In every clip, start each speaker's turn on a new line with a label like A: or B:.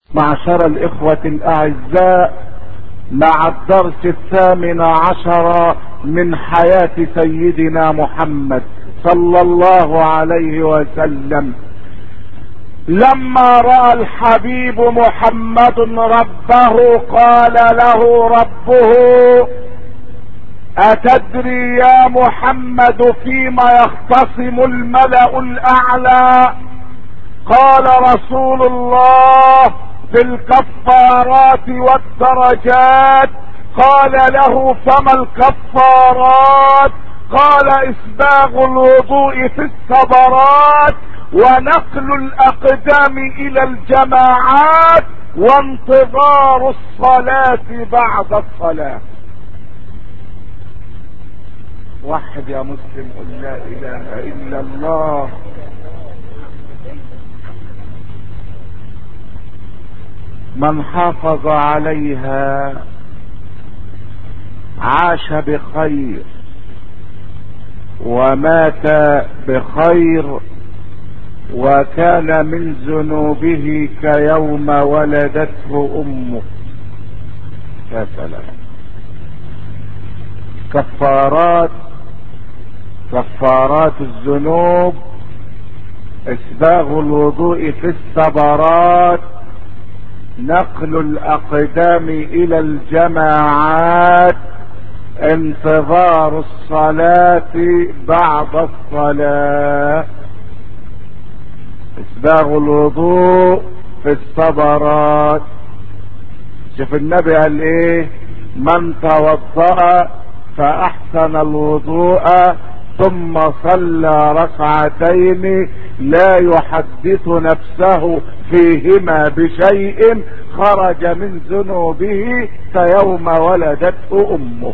A: معشر الإخوة الأعزاء مع الدرس الثامن عشر من حياة سيدنا محمد صلى الله عليه وسلم لما رأى الحبيب محمد ربه قال له ربه أتدري يا محمد فيما يختصم الملأ الأعلى قال رسول الله في الكفارات والدرجات قال له فما الكفارات قال اسباغ الوضوء في الصبرات ونقل الاقدام الى الجماعات وانتظار الصلاة بعد الصلاة وحد يا مسلم قل لا اله الا الله من حافظ عليها عاش بخير ومات بخير وكان من ذنوبه كيوم ولدته امه يا سلام كفارات كفارات الذنوب اسباغ الوضوء في الصبرات نقل الاقدام الى الجماعات انتظار الصلاة بعد الصلاة اسباغ الوضوء في الصبرات شوف النبي قال ايه من توضأ فاحسن الوضوء ثم صلى ركعتين لا يحدث نفسه فيهما بشيء خرج من ذنوبه كيوم ولدته امه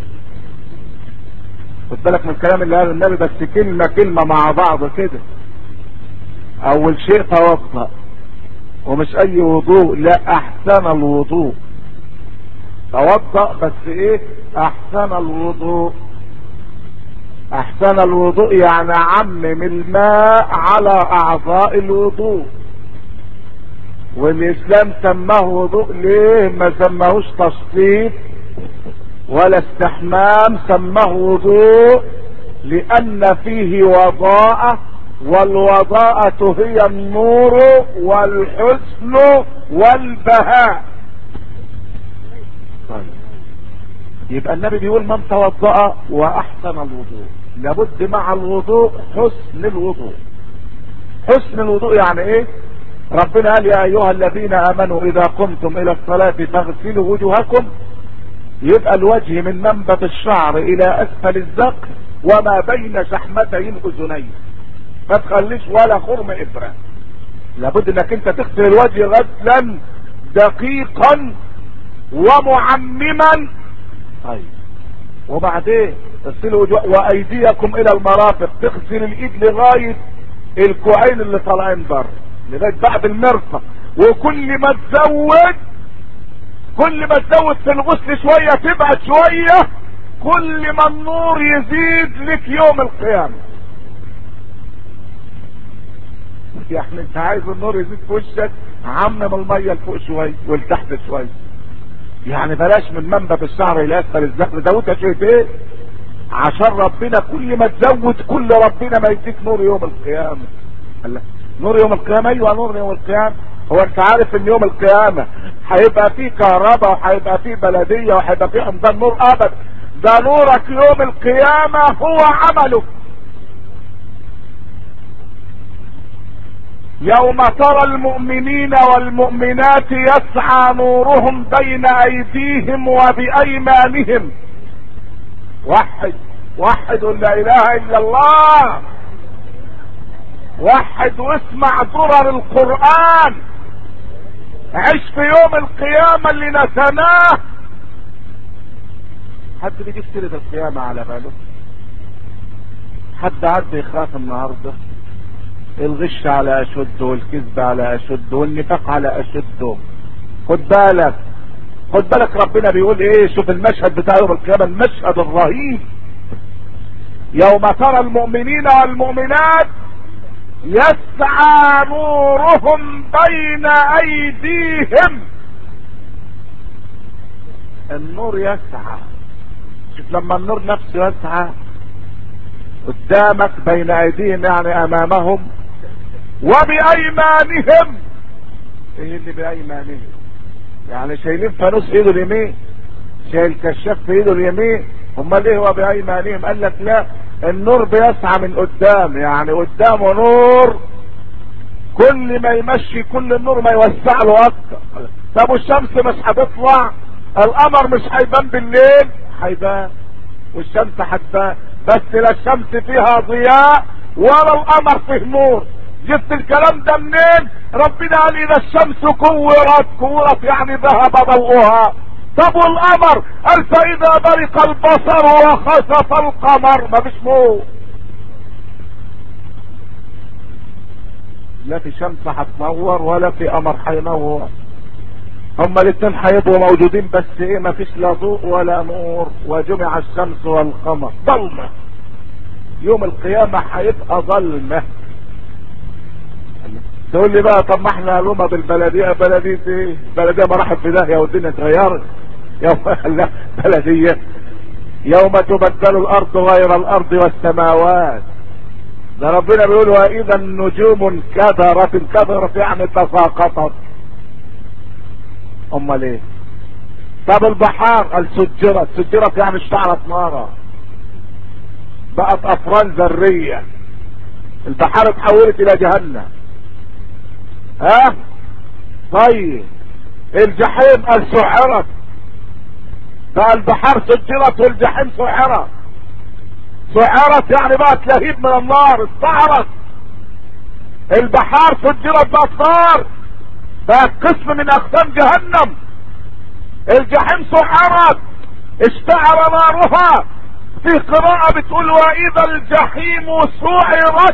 A: خد بالك من الكلام اللي قاله النبي بس كلمه كلمه مع بعض كده اول شيء توضا ومش اي وضوء لا احسن الوضوء توضا بس ايه احسن الوضوء احسن الوضوء يعني عمم الماء على اعضاء الوضوء والاسلام سماه وضوء ليه ما سماهوش تشطيب ولا استحمام سماه وضوء لان فيه وضاءة والوضاءة هي النور والحسن والبهاء طيب يبقى النبي بيقول من توضأ واحسن الوضوء لابد مع الوضوء حسن الوضوء حسن الوضوء يعني ايه ربنا قال يا ايها الذين امنوا اذا قمتم الى الصلاة فاغسلوا وجوهكم يبقى الوجه من منبت الشعر الى اسفل الذقن وما بين شحمتي الاذنين ما تخليش ولا خرم ابرة لابد انك انت تغسل الوجه غسلا دقيقا ومعمما طيب وبعدين اغسلوا وجوه وايديكم الى المرافق تغسل الايد لغاية الكوعين اللي طالعين بره لغاية بعد المرفق وكل ما تزود كل ما تزود في الغسل شوية تبعد شوية كل ما النور يزيد لك يوم القيامة يعني انت عايز النور يزيد في وشك عمم المية لفوق شوية ولتحت شوية يعني بلاش من منبت الشعر الى اسفل الزقن زودها شوية ايه عشان ربنا كل ما تزود كل ربنا ما يديك نور يوم القيامة الله نور يوم القيامة ايوه نور يوم القيامة هو انت عارف ان يوم القيامة هيبقى فيه كهرباء وهيبقى فيه بلدية وهيبقى فيه انظام نور ابد ده نورك يوم القيامة هو عمله يوم ترى المؤمنين والمؤمنات يسعى نورهم بين ايديهم وبايمانهم وحد وحد لا اله الا الله وحد واسمع درر القرآن عش في يوم القيامة اللي نسناه حد بيجيب سيرة القيامة على باله حد عد يخاف النهاردة الغش على اشده والكذب على اشده والنفاق على اشده خد بالك خد بالك ربنا بيقول ايه شوف المشهد بتاع يوم القيامة المشهد الرهيب يوم ترى المؤمنين والمؤمنات يسعى نورهم بين ايديهم النور يسعى شوف لما النور نفسه يسعى قدامك بين ايديهم يعني امامهم وبايمانهم ايه اللي بايمانهم يعني شايلين فانوس في ايده اليمين شايل كشاف في ايده اليمين امال ايه هو بايمانهم قال لك لا النور بيسعى من قدام يعني قدامه نور كل ما يمشي كل النور ما يوسع له اكتر طب والشمس مش هتطلع القمر مش هيبان بالليل هيبان والشمس هتبان بس لا الشمس فيها ضياء ولا القمر فيه نور جبت الكلام ده منين ربنا قال اذا الشمس كورت كورت يعني ذهب ضوءها طب والقمر قال فاذا برق البصر وخسف القمر ما فيش نور لا في شمس هتنور ولا في قمر هينور هما الاثنين هيبقوا موجودين بس ايه ما فيش لا ضوء ولا نور وجمع الشمس والقمر ظلمه يوم القيامه هيبقى ظلمه تقول لي بقى طب ما احنا هلومه بالبلديه بلديه ايه بلديه ما راحت في داهيه والدنيا اتغيرت يوم لا بلديه يوم تبدل الارض غير الارض والسماوات ده ربنا بيقول واذا النجوم انكدرت انكدرت يعني تساقطت امال ايه طب البحار قال سجرت سجرت يعني اشتعلت نارا بقت افران ذريه البحار اتحولت الى جهنم ها طيب الجحيم قال سعرت بقى البحار سجرت والجحيم سعرت سعرت يعني بقت لهيب من النار استعرت البحار سجرت بقت نار بقت قسم من اقسام جهنم الجحيم سعرت اشتعل نارها في قراءة بتقول واذا الجحيم سعرت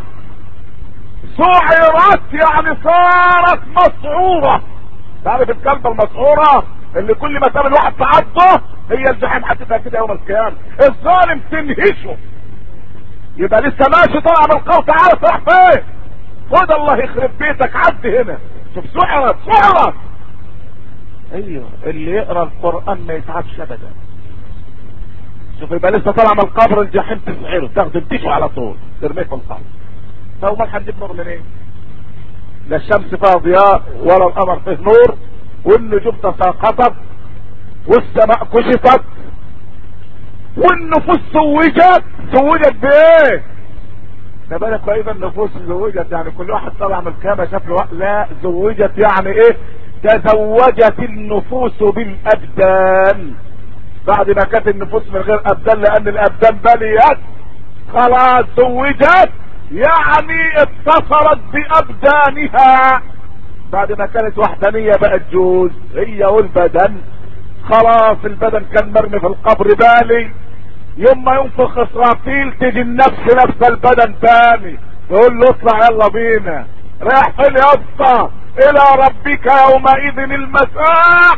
A: سعرت يعني صارت مسعورة تعرف الكلبة المسعورة اللي كل ما تعمل واحد تعضه هي الجحيم هتبقى كده يوم القيامة الظالم تنهشه يبقى لسه ماشي طالع من القوة تعالى تروح فين خد الله يخرب بيتك عد هنا شوف سعرت سعرت ايوه اللي يقرا القران ما يتعبش ابدا شوف يبقى لسه طالع من القبر الجحيم تسعره تاخده تديشه على طول ترميه في القبر طب ما هنجيب نور منين؟ لا الشمس فيها ضياء ولا القمر فيه نور والنجوم تساقطت والسماء كشفت والنفوس زوجت زوجت بايه؟ ده بالك واذا النفوس زوجت يعني كل واحد طلع من الكامة شاف له لا زوجت يعني ايه؟ تزوجت النفوس بالابدان بعد ما كانت النفوس من غير ابدان لان الابدان بليت خلاص زوجت يعني اتصلت بابدانها بعد ما كانت وحدانية بقت جوز هي والبدن خلاص البدن كان مرمي في القبر بالي يوم ما ينفخ اسرافيل تيجي النفس نفس البدن تاني يقول له اطلع يلا بينا رايح فين يا اسطى الى ربك يومئذ المساء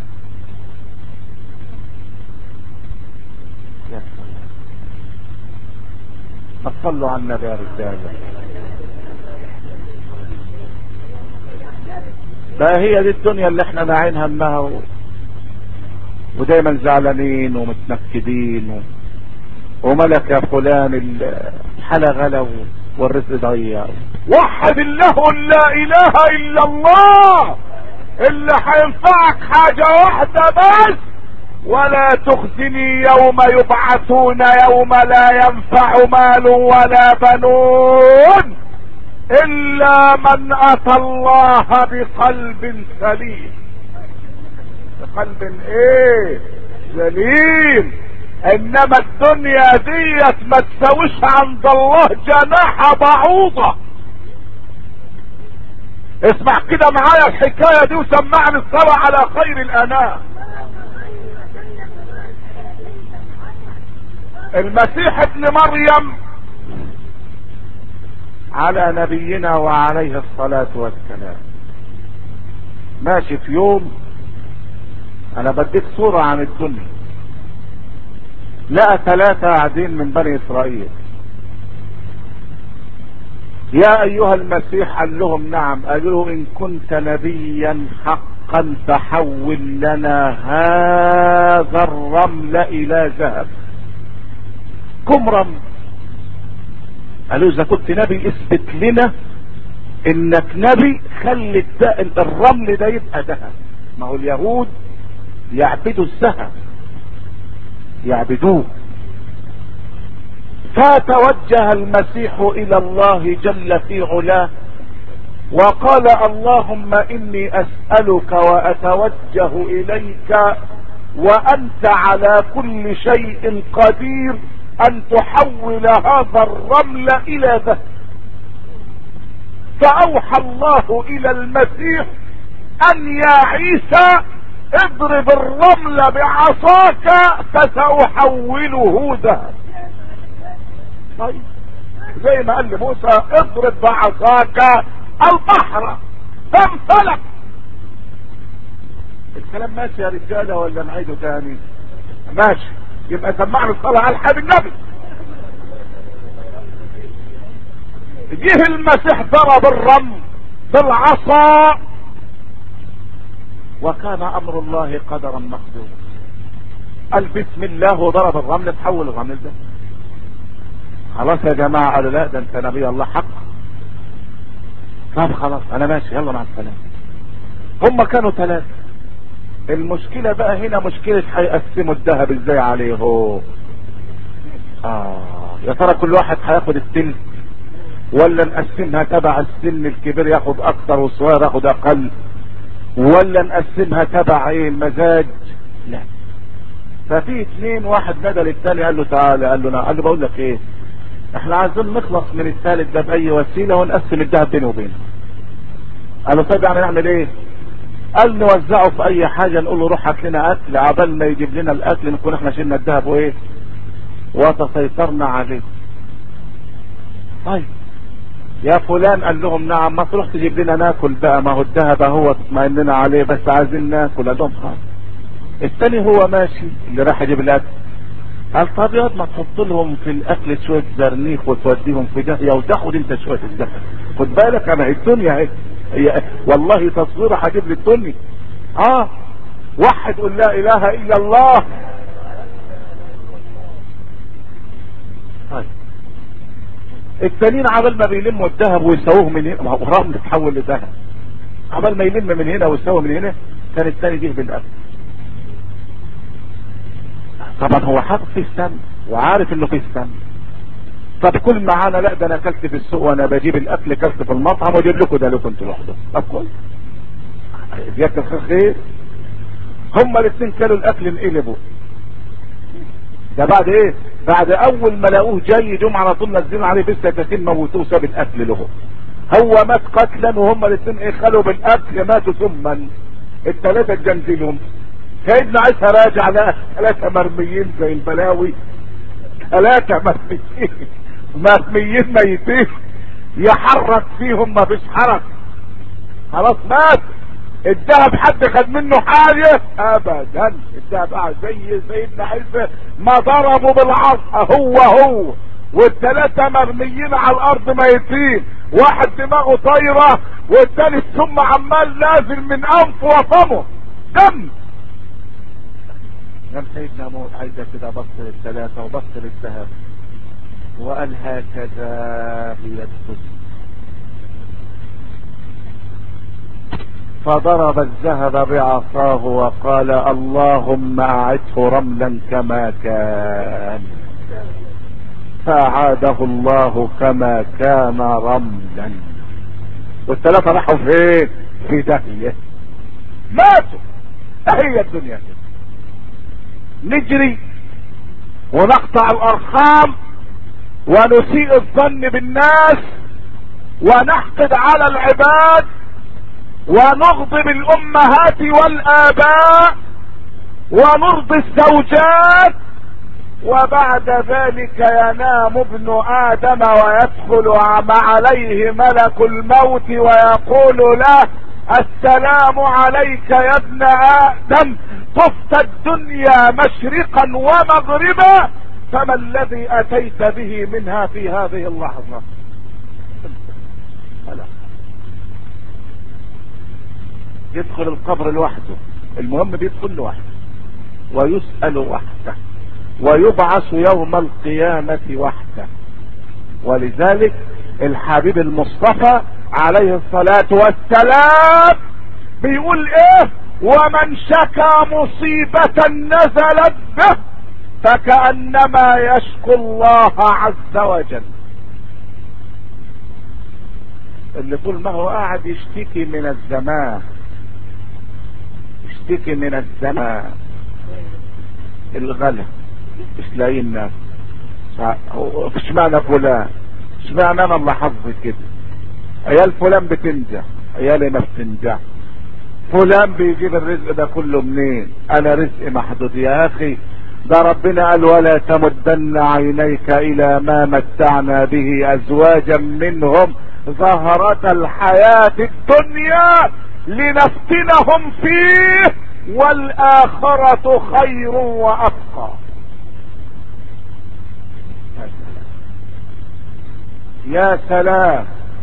A: يا سلام ما تصلوا على النبي يا رجاله بقى هي دي الدنيا اللي احنا ناعين همها و... ودايما زعلانين ومتنكدين و... وملك يا فلان الحلا غلا والرزق ضيع وحد الله لا اله الا الله اللي هينفعك حاجة واحدة بس ولا تخزني يوم يبعثون يوم لا ينفع مال ولا بنون الا من اتى الله بقلب سليم بقلب ايه سليم انما الدنيا ديت ما تساويش عند الله جناح بعوضة اسمع كده معايا الحكاية دي وسمعني الصلاة على خير الانام المسيح ابن مريم على نبينا وعليه الصلاة والسلام ماشي في يوم انا بديك صورة عن الدنيا لقى ثلاثة قاعدين من بني اسرائيل يا ايها المسيح قال لهم نعم قالوا له ان كنت نبيا حقا فحول لنا هذا الرمل الى ذهب كم رمل قالوا اذا كنت نبي اثبت لنا انك نبي خلي الرمل ده يبقى ذهب ما هو اليهود يعبدوا الذهب يعبدوه فتوجه المسيح الى الله جل في علاه وقال اللهم اني اسألك واتوجه اليك وانت على كل شيء قدير ان تحول هذا الرمل الى ذهب فاوحى الله الى المسيح ان يا عيسى اضرب الرمل بعصاك فساحوله ذهب طيب زي ما قال لموسى اضرب بعصاك البحر فانفلق الكلام ماشي يا رجاله ولا نعيده تاني ماشي يبقى سمعنا الصلاه على الحبيب النبي جه المسيح ضرب الرمل بالعصا وكان امر الله قدرا مقدورا قال بسم الله وضرب الرمل تحول الرمل ده خلاص يا جماعة قالوا لا ده انت نبي الله حق طب خلاص انا ماشي يلا مع السلامة هم كانوا ثلاثة المشكلة بقى هنا مشكلة هيقسموا الذهب ازاي عليه هو اه يا ترى كل واحد هياخد التلت ولا نقسمها تبع السن الكبير ياخد اكتر والصغير ياخد اقل ولا نقسمها تبع ايه المزاج لا ففي اثنين واحد نادى للتاني قال له تعالى قال له قال له بقول لك ايه احنا عايزين نخلص من الثالث ده باي وسيله ونقسم الذهب بينه وبينه قال له طيب يعني نعمل ايه قال نوزعه في اي حاجه نقول له روح هات لنا اكل عبال ما يجيب لنا الاكل نكون احنا شلنا الذهب وايه وتسيطرنا عليه طيب يا فلان قال لهم نعم ما تروح تجيب لنا ناكل بقى ما هو الذهب هو تطمئننا عليه بس عايزين ناكل قال لهم خلاص الثاني هو ماشي اللي راح يجيب الاكل قال طب ياض ما تحط لهم في الاكل شويه زرنيخ وتوديهم في داهيه وتاخد انت شويه الذهب خد بالك انا الدنيا اهي هي والله تصويره هجيب لي الدنيا اه وحد قل لا اله الا الله طيب التانيين عبال ما بيلموا الذهب ويسووه من هنا ما هو رمل تحول لذهب عبال ما يلم من هنا ويسووه من هنا كان التاني جه بالاكل طبعا هو حاطط فيه السم وعارف انه فيه السم طب كل معانا لا ده انا اكلت في السوق وانا بجيب الاكل اكلت في المطعم واجيب لكم ده لكم انتوا لوحدكم طب كويس زيادة الخير خير هما الاثنين كانوا الاكل انقلبوا ده بعد ايه بعد اول ما لقوه جاي جم على طول نزلوا عليه بالسكاكين موتوه ساب الاكل له هو مات قتلا وهما الاثنين ايه خلوا بالاكل ماتوا ثما الثلاثه اتجنزلهم سيدنا عيسى راجع لقى ثلاثه مرميين زي البلاوي ثلاثه مرميين مرميين ميتين يحرك فيهم ما فيش حرك خلاص مات الذهب حد خد منه حاجة ابدا الذهب قاعد زي سيدنا عيسى ما ضربوا بالعصا هو هو والثلاثة مرميين على الارض ميتين واحد دماغه طايرة والتاني السم عمال نازل من انفه وفمه دم قام سيدنا موت عايزة كده بص للثلاثة وبص للذهب وقال هكذا هي الدنيا فضرب الذهب بعصاه وقال اللهم اعده رملا كما كان فاعاده الله كما كان رملا والثلاثة راحوا فين في داهية ماتوا هي الدنيا كده نجري ونقطع الارحام ونسيء الظن بالناس ونحقد على العباد ونغضب الامهات والاباء ونرضي الزوجات وبعد ذلك ينام ابن ادم ويدخل عليه ملك الموت ويقول له السلام عليك يا ابن ادم طفت الدنيا مشرقا ومغربا فما الذي اتيت به منها في هذه اللحظه يدخل القبر لوحده المهم بيدخل لوحده ويسأل وحده ويبعث يوم القيامة وحده ولذلك الحبيب المصطفى عليه الصلاة والسلام بيقول ايه ومن شكى مصيبة نزلت به فكأنما يشكو الله عز وجل اللي طول ما هو قاعد يشتكي من الزمان يشتكي من الزمان الغلا مش لاقيين الناس اشمعنى فلان اشمعنى انا اللي حظي كده عيال فلان بتنجح عيالي ما بتنجح فلان بيجيب الرزق ده كله منين انا رزقي محدود يا اخي ده ربنا قال ولا تمدن عينيك الى ما متعنا به ازواجا منهم زهرة الحياة الدنيا لنفتنهم فيه والآخرة خير وأبقى يا سلام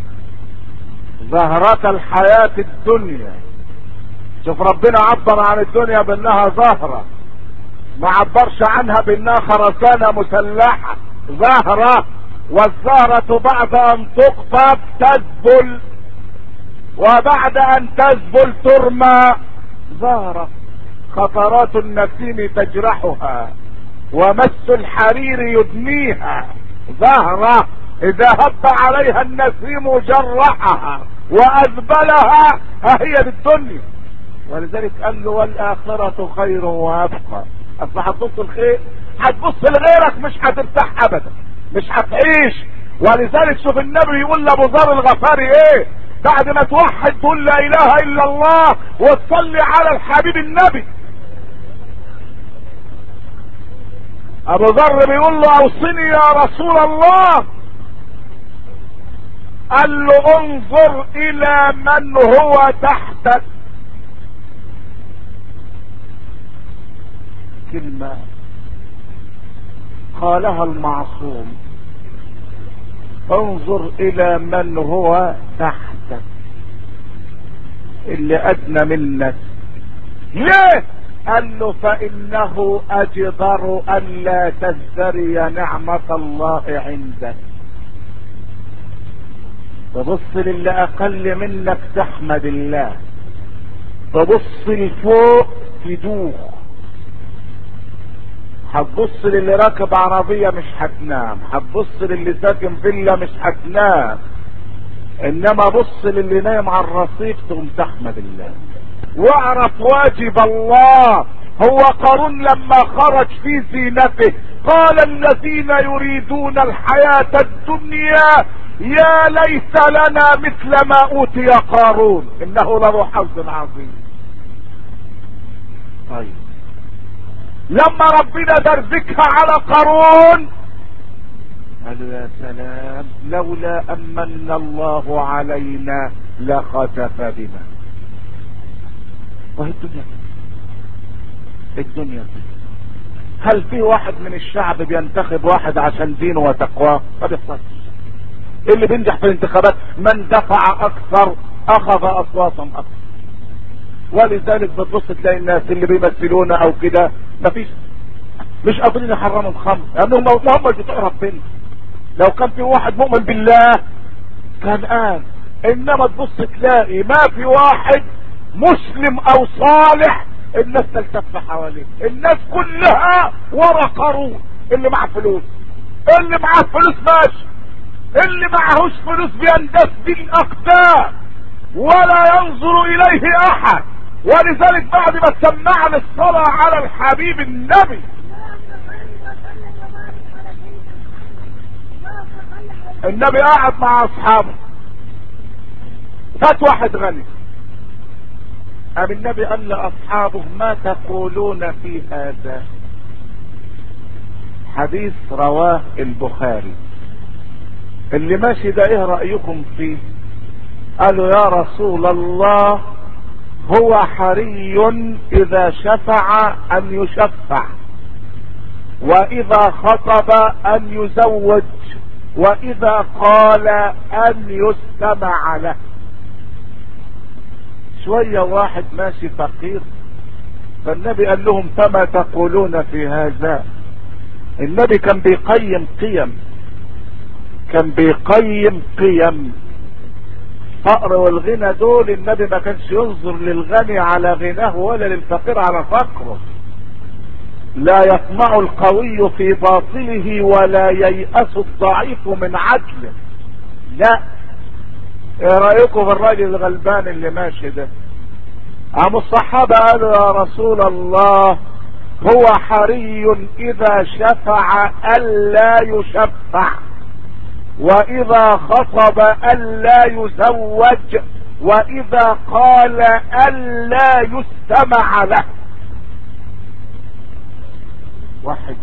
A: زهرة الحياة الدنيا شوف ربنا عبر عن الدنيا بانها زهرة ما عبرش عنها بانها خرسانة مسلحة زهرة والزهرة بعد ان تقطب تذبل وبعد ان تذبل ترمى زهرة خطرات النسيم تجرحها ومس الحرير يدنيها زهرة اذا هب عليها النسيم جرحها واذبلها هي بالدنيا ولذلك قال له والاخرة خير وابقى اصل هتبص الخير هتبص لغيرك مش هترتاح ابدا مش هتعيش ولذلك شوف النبي يقول لابو ذر الغفاري ايه بعد ما توحد تقول لا اله الا الله وتصلي على الحبيب النبي ابو ذر بيقول له اوصني يا رسول الله قال له انظر الى من هو تحتك كلمة قالها المعصوم انظر الى من هو تحتك اللي ادنى منك ليه قال له فانه اجدر الا تزدري نعمة الله عندك تبص للي اقل منك تحمد الله تبص لفوق تدوخ هتبص للي راكب عربية مش هتنام هتبص للي ساكن فيلا مش هتنام انما بص للي نايم على الرصيف تقوم تحمد الله واعرف واجب الله هو قارون لما خرج في زينته قال الذين يريدون الحياة الدنيا يا ليت لنا مثل ما اوتي قارون انه لذو حظ عظيم طيب لما ربنا دربكها على قارون قالوا يا سلام لولا امن الله علينا لخسف بنا وهي الدنيا الدنيا هل في واحد من الشعب بينتخب واحد عشان دينه وتقواه ما بيحصلش اللي بينجح في الانتخابات من دفع اكثر اخذ اصواتا اكثر ولذلك بتبص تلاقي الناس اللي بيمثلونا او كده مفيش مش قادرين يحرموا الخمر لانهم ما هم بتوع ربنا لو كان في واحد مؤمن بالله كان قال انما تبص تلاقي ما في واحد مسلم او صالح الناس تلتف حواليه الناس كلها ورا قارون اللي معاه فلوس اللي معاه فلوس ماشي اللي معهوش فلوس بيندس بالاقدام ولا ينظر اليه احد ولذلك بعد ما سمعنا الصلاة على الحبيب النبي النبي قاعد مع اصحابه فات واحد غني قام النبي قال لاصحابه ما تقولون في هذا حديث رواه البخاري اللي ماشي ده ايه رأيكم فيه قالوا يا رسول الله هو حري اذا شفع ان يشفع واذا خطب ان يزوج واذا قال ان يستمع له شوية واحد ماشي فقير فالنبي قال لهم فما تقولون في هذا النبي كان بيقيم قيم كان بيقيم قيم الفقر والغنى دول النبي ما كانش ينظر للغني على غناه ولا للفقير على فقره لا يطمع القوي في باطله ولا ييأس الضعيف من عدله لا ايه رايكم في الراجل الغلبان اللي ماشي ده قاموا الصحابة قالوا يا رسول الله هو حري اذا شفع الا يشفع واذا خطب الا يزوج واذا قال الا يستمع له واحد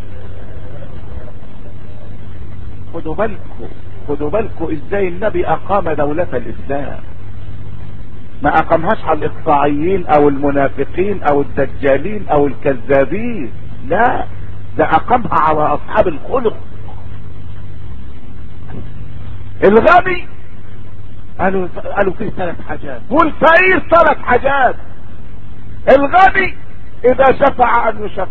A: خدوا بالكم خدوا بالكم ازاي النبي اقام دولة الاسلام ما اقامهاش على الاقطاعيين او المنافقين او الدجالين او الكذابين لا ده اقامها على اصحاب الخلق الغني قالوا قالوا فيه ثلاث حاجات والفقير ثلاث حاجات الغني اذا شفع ان يشفع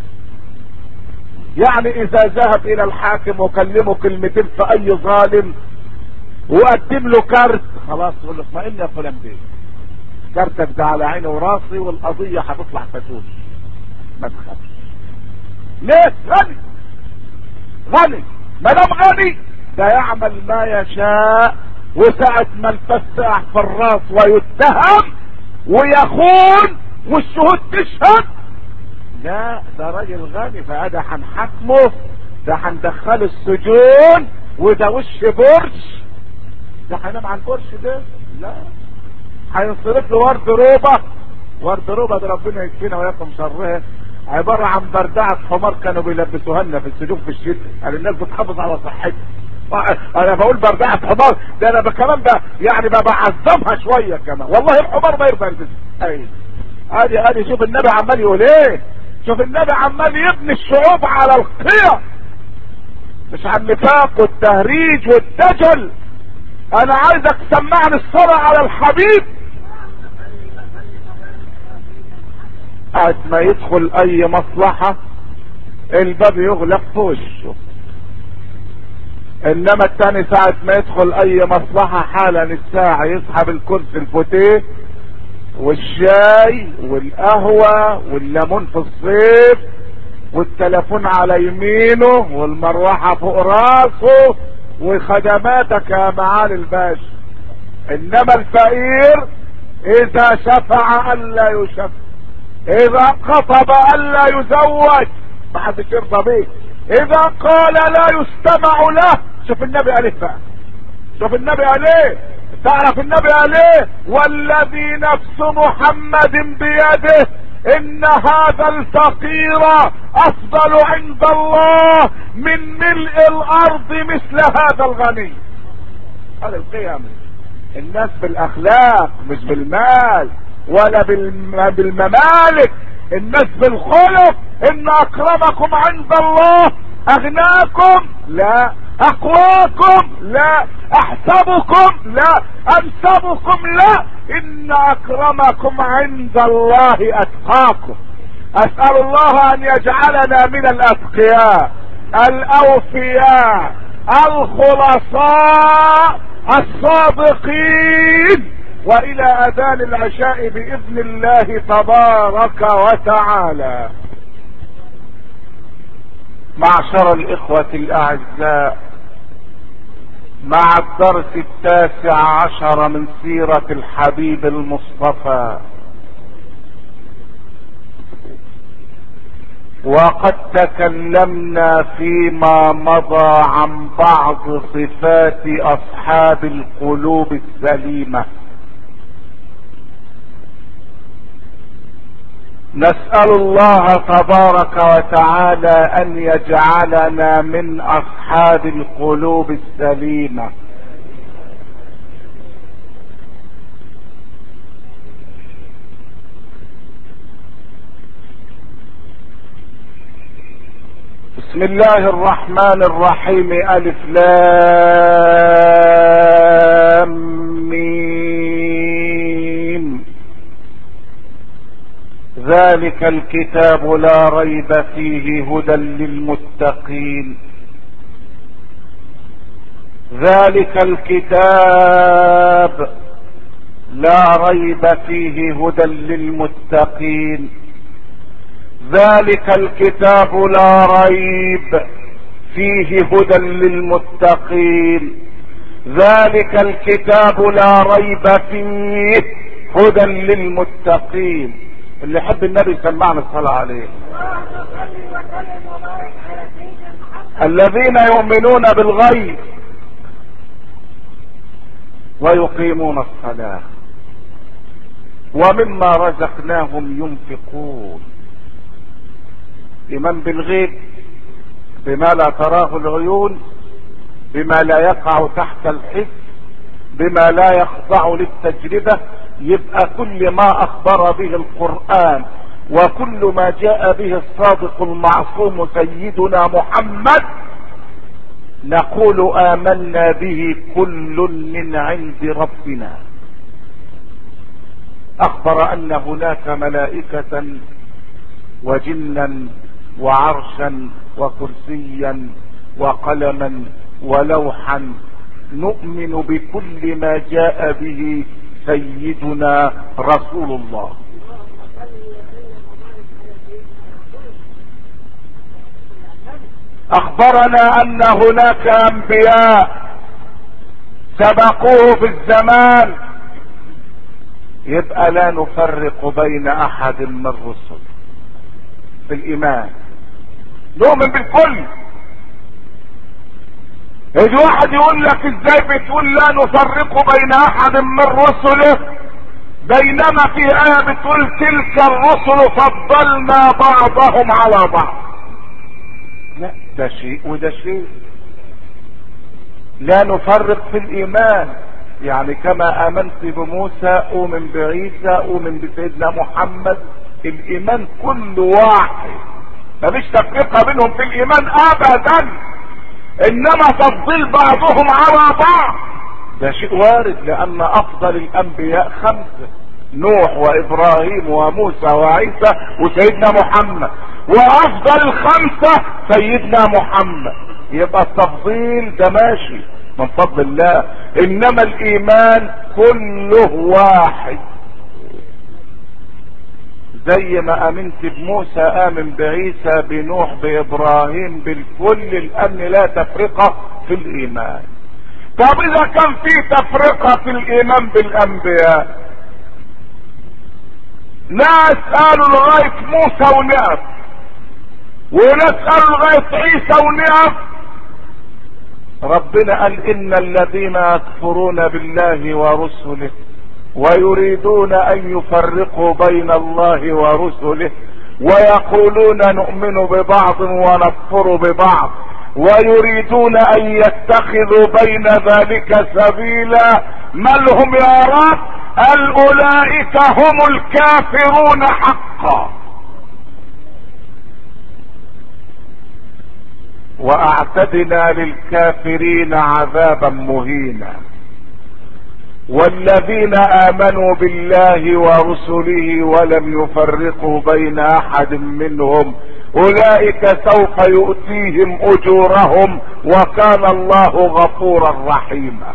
A: يعني اذا ذهب الى الحاكم وكلمه كلمتين في اي ظالم وقدم له كارت خلاص يقول له اطمئن يا فلان بيه كارتك ده على عيني وراسي والقضيه هتطلع فتوش ما تخافش ليه غني غني ما دام غني ده يعمل ما يشاء وساعة ما الفساح في الراس ويتهم ويخون والشهود تشهد لا ده راجل غني فهذا هنحاكمه ده هندخله السجون وده وش برش ده هينام على البرش ده لا هينصرف له ورد روبه ورد روبه ده ربنا يكفينا وياكم شرها عباره عن بردعه حمار كانوا بيلبسوها لنا في السجون في الشتاء يعني الناس بتحافظ على صحتها انا بقول بردعه حمار ده انا كمان ده يعني بعظمها شويه كمان والله الحمار ما يرضى يلبسها ايوه ادي ادي شوف النبي عمال يقول ايه شوف النبي عمال يبني الشعوب على القيم مش على النفاق والتهريج والدجل انا عايزك تسمعني الصلاة على الحبيب قاعد ما يدخل اي مصلحة الباب يغلق في وشه انما التاني ساعة ما يدخل اي مصلحة حالا الساعة يسحب الكرسي الفوتيه والشاي والقهوة والليمون في الصيف والتلفون على يمينه والمروحة فوق راسه وخدماتك يا معالي الباشا انما الفقير اذا شفع الا يشفع اذا خطب الا يزوج ما حدش يرضى بيه اذا قال لا يستمع له شوف النبي قال ايه بقى شوف النبي قال ايه تعرف النبي قال ايه والذي نفس محمد بيده ان هذا الفقير افضل عند الله من ملء الارض مثل هذا الغني هذا القيم الناس بالاخلاق مش بالمال ولا بالممالك الناس بالخلق ان اكرمكم عند الله اغناكم لا اقواكم لا احسبكم لا انسبكم لا ان اكرمكم عند الله اتقاكم اسأل الله ان يجعلنا من الاتقياء الاوفياء الخلصاء الصادقين والى اذان العشاء باذن الله تبارك وتعالى معشر الاخوة الاعزاء مع الدرس التاسع عشر من سيرة الحبيب المصطفى وقد تكلمنا فيما مضى عن بعض صفات اصحاب القلوب السليمه نسأل الله تبارك وتعالى ان يجعلنا من اصحاب القلوب السليمة بسم الله الرحمن الرحيم الف لام ميم ذلك الكتاب لا ريب فيه هدى للمتقين ذلك الكتاب لا ريب فيه هدى للمتقين ذلك الكتاب لا ريب فيه هدى للمتقين ذلك الكتاب لا ريب فيه هدى للمتقين اللي يحب النبي سمعنا الصلاة عليه الذين يؤمنون بالغيب ويقيمون الصلاة ومما رزقناهم ينفقون ايمان بالغيب بما لا تراه العيون بما لا يقع تحت الحس بما لا يخضع للتجربة يبقى كل ما اخبر به القرآن وكل ما جاء به الصادق المعصوم سيدنا محمد نقول امنا به كل من عند ربنا اخبر ان هناك ملائكة وجنا وعرشا وكرسيا وقلما ولوحا نؤمن بكل ما جاء به سيدنا رسول الله اخبرنا ان هناك انبياء سبقوه في الزمان يبقى لا نفرق بين احد من الرسل في الايمان نؤمن بالكل يجي واحد يقول لك ازاي بتقول لا نفرق بين احد من رسله بينما في ايه بتقول تلك الرسل فضلنا بعضهم على بعض لا ده شيء وده شيء لا نفرق في الايمان يعني كما امنت بموسى اؤمن بعيسى اؤمن بسيدنا محمد الايمان كل واحد مفيش تفرقه بينهم في الايمان ابدا انما تفضيل بعضهم على بعض ده شيء وارد لان افضل الانبياء خمسه نوح وابراهيم وموسى وعيسى وسيدنا محمد وافضل الخمسه سيدنا محمد يبقى التفضيل ده ماشي من فضل الله انما الايمان كله واحد زي ما امنت بموسى امن بعيسى بنوح بابراهيم بالكل الامن لا تفرقة في الايمان طب اذا كان في تفرقة في الايمان بالانبياء ناس قالوا لغاية موسى ونقف وناس قالوا لغاية عيسى ونقف ربنا قال ان الذين يكفرون بالله ورسله ويريدون ان يفرقوا بين الله ورسله ويقولون نؤمن ببعض ونكفر ببعض ويريدون ان يتخذوا بين ذلك سبيلا ما لهم يا رب قال اولئك هم الكافرون حقا واعتدنا للكافرين عذابا مهينا والذين امنوا بالله ورسله ولم يفرقوا بين احد منهم اولئك سوف يؤتيهم اجورهم وكان الله غفورا رحيما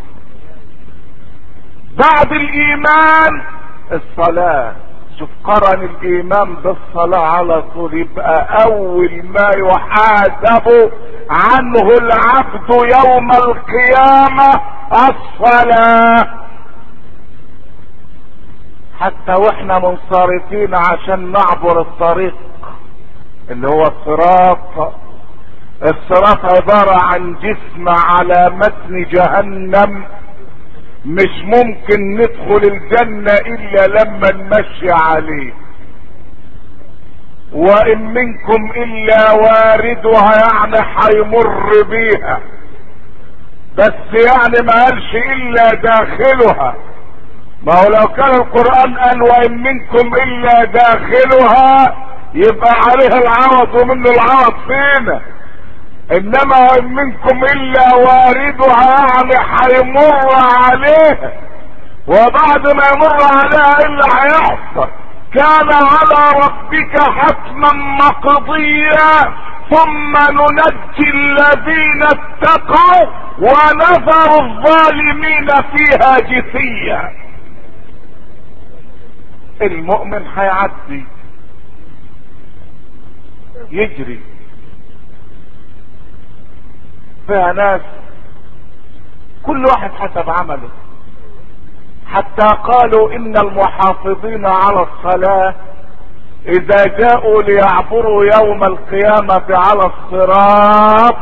A: بعد الايمان الصلاة شوف قرن الايمان بالصلاة على طول يبقى اول ما يحاسب عنه العبد يوم القيامة الصلاة حتى واحنا منصرفين عشان نعبر الطريق اللي هو الصراط الصراط عبارة عن جسم على متن جهنم مش ممكن ندخل الجنة الا لما نمشي عليه وان منكم الا واردها يعني هيمر بيها بس يعني ما قالش الا داخلها ما هو لو كان القرآن قال وان منكم الا داخلها يبقى عليها العوض ومنه العوض فينا انما وان منكم الا واردها يعني هيمر عليها وبعد ما يمر عليها ايه اللي هيحصل كان على ربك حتما مقضيا ثم ننجي الذين اتقوا ونذر الظالمين فيها جثيا المؤمن هيعدي يجري فيها ناس كل واحد حسب عمله حتى قالوا ان المحافظين على الصلاة اذا جاءوا ليعبروا يوم القيامة على الصراط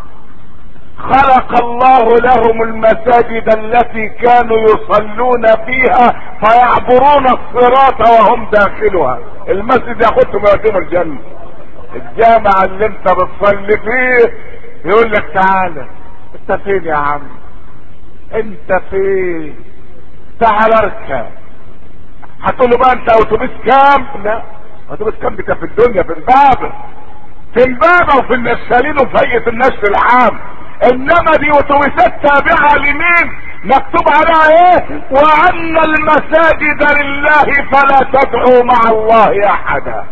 A: خلق الله لهم المساجد التي كانوا يصلون فيها فيعبرون الصراط وهم داخلها المسجد ياخدهم يوديهم الجنة الجامع اللي انت بتصلي فيه يقول لك تعالى انت فين يا عم انت فين تعال اركب هتقول له بقى انت اتوبيس كام لا اتوبيس كام ده في الدنيا في الباب في الباب وفي النشالين وفي هيئه النشر العام انما دي اتوبيسات تابعه لمين مكتوب عليها ايه وان المساجد لله فلا تدعوا مع الله احدا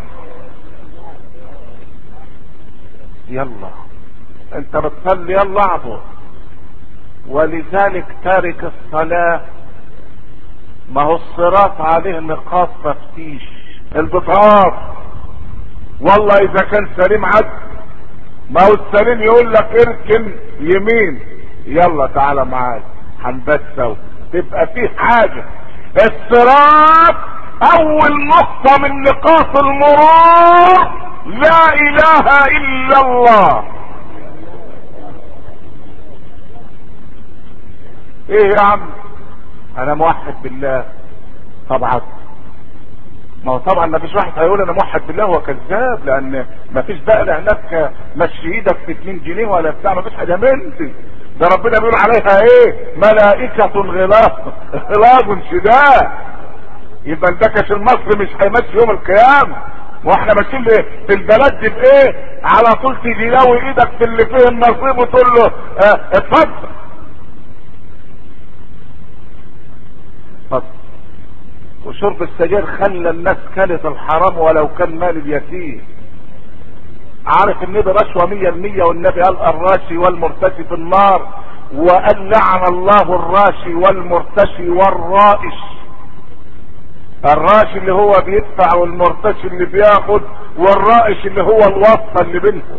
A: يلا انت بتصلي يلا اعبد ولذلك تارك الصلاة ما هو الصراط عليه نقاط تفتيش البطاق والله اذا كان سليم عد ما هو السليم يقول لك اركن يمين يلا تعالى معايا هنبات سوا تبقى فيه حاجة الصراط اول نقطة من نقاط المرور لا اله الا الله ايه يا عم انا موحد بالله طبعا ما هو طبعا ما فيش واحد هيقول انا موحد بالله هو كذاب لان ما فيش بقى هناك مشي ايدك في 2 جنيه ولا بتاع ما فيش حاجه من دي ده ربنا بيقول عليها ايه ملائكة غلاظ غلاظ شداد يبقى البكش المصري مش هيمشي يوم القيامة واحنا ماشيين في البلد دي بايه على طول تيجي لوي ايدك في اللي فيه النصيب وتقول له اه اتفضل اتفضل وشرب السجاير خلى الناس كلت الحرام ولو كان مال اليتيم عارف ان ده رشوه مية المية والنبي قال الراشي والمرتشي في النار وقال لعن الله الراشي والمرتشي والرائش الراشي اللي هو بيدفع والمرتشي اللي بياخد والرائش اللي هو الواسطة اللي بينهم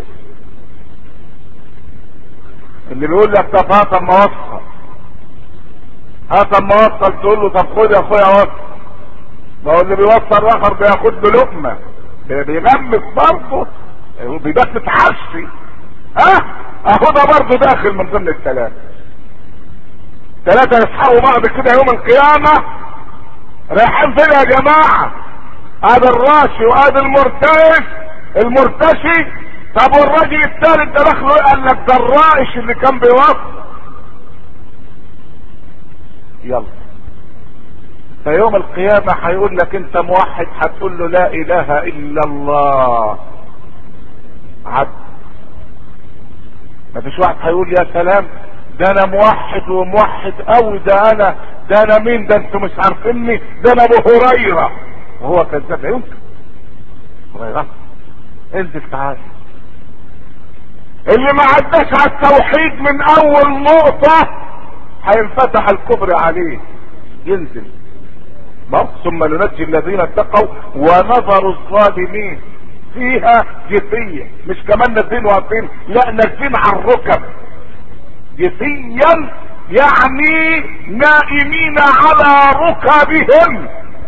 A: اللي بيقول لك طب هات اما اوصل هات اما اوصل تقول له طب خد يا اخويا وصل ما هو اللي بيوصل الاخر بياخد له لقمه بيغمس برضه بيبات متعشي ها اهو ده برضه داخل من ضمن الثلاثه ثلاثه يصحوا بعض كده يوم القيامه رايحين فين يا جماعه ادي الراشي وادي المرتشي المرتشي طب والراجل الثالث ده دخله قال لك ده الرائش اللي كان بيوصل يلا فيوم القيامة هيقول لك انت موحد هتقول له لا اله الا الله عبد ما فيش واحد هيقول يا سلام ده انا موحد وموحد قوي ده انا ده انا مين ده انتوا مش عارفيني ده انا ابو هريرة وهو كذاب يمكن هريرة انزل تعالى اللي ما عداش على التوحيد من اول نقطة هينفتح الكبر عليه ينزل ثم ننجي الذين اتقوا ونظر الظالمين فيها جثية مش كمان نازلين واقفين لا نازلين على الركب جثيا يعني نائمين على ركبهم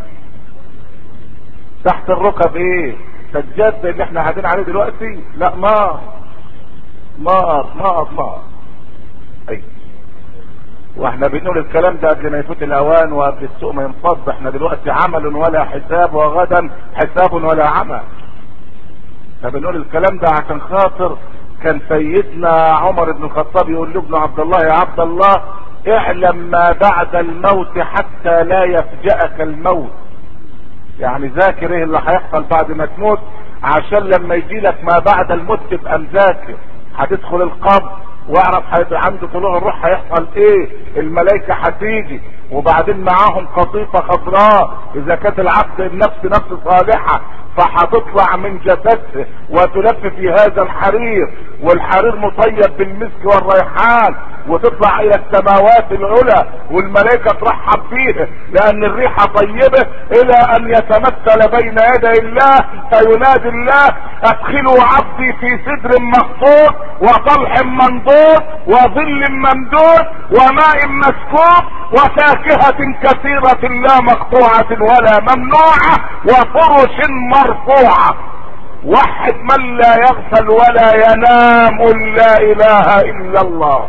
A: تحت الركب ايه سجاد اللي احنا قاعدين عليه دلوقتي لا نار نار نار نار اي واحنا بنقول الكلام ده قبل ما يفوت الاوان وقبل السوق ما ينفض احنا دلوقتي عمل ولا حساب وغدا حساب ولا عمل فبنقول الكلام ده عشان خاطر كان سيدنا عمر بن الخطاب يقول لابن عبد الله يا عبد الله اعلم ما بعد الموت حتى لا يفجأك الموت يعني ذاكر ايه اللي هيحصل بعد ما تموت عشان لما يجي لك ما بعد الموت تبقى مذاكر هتدخل القبر واعرف هيبقى عنده طلوع الروح هيحصل ايه الملائكة هتيجي وبعدين معاهم قطيفة خضراء اذا كانت العبد النفس نفس صالحة فهتطلع من جسده وتلف في هذا الحرير والحرير مطيب بالمسك والريحان وتطلع الى السماوات العلى والملائكة ترحب فيه لان الريحة طيبة الى ان يتمثل بين يدي الله فينادي الله ادخلوا عبدي في سدر مخطوط وطلح منضود وظل ممدود وماء مسكوب وفاكهة كثيرة لا مقطوعة ولا ممنوعة وفرش مرفوعة وحد من لا يغفل ولا ينام قل لا اله الا الله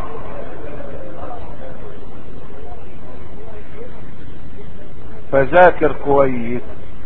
A: فذاكر كويس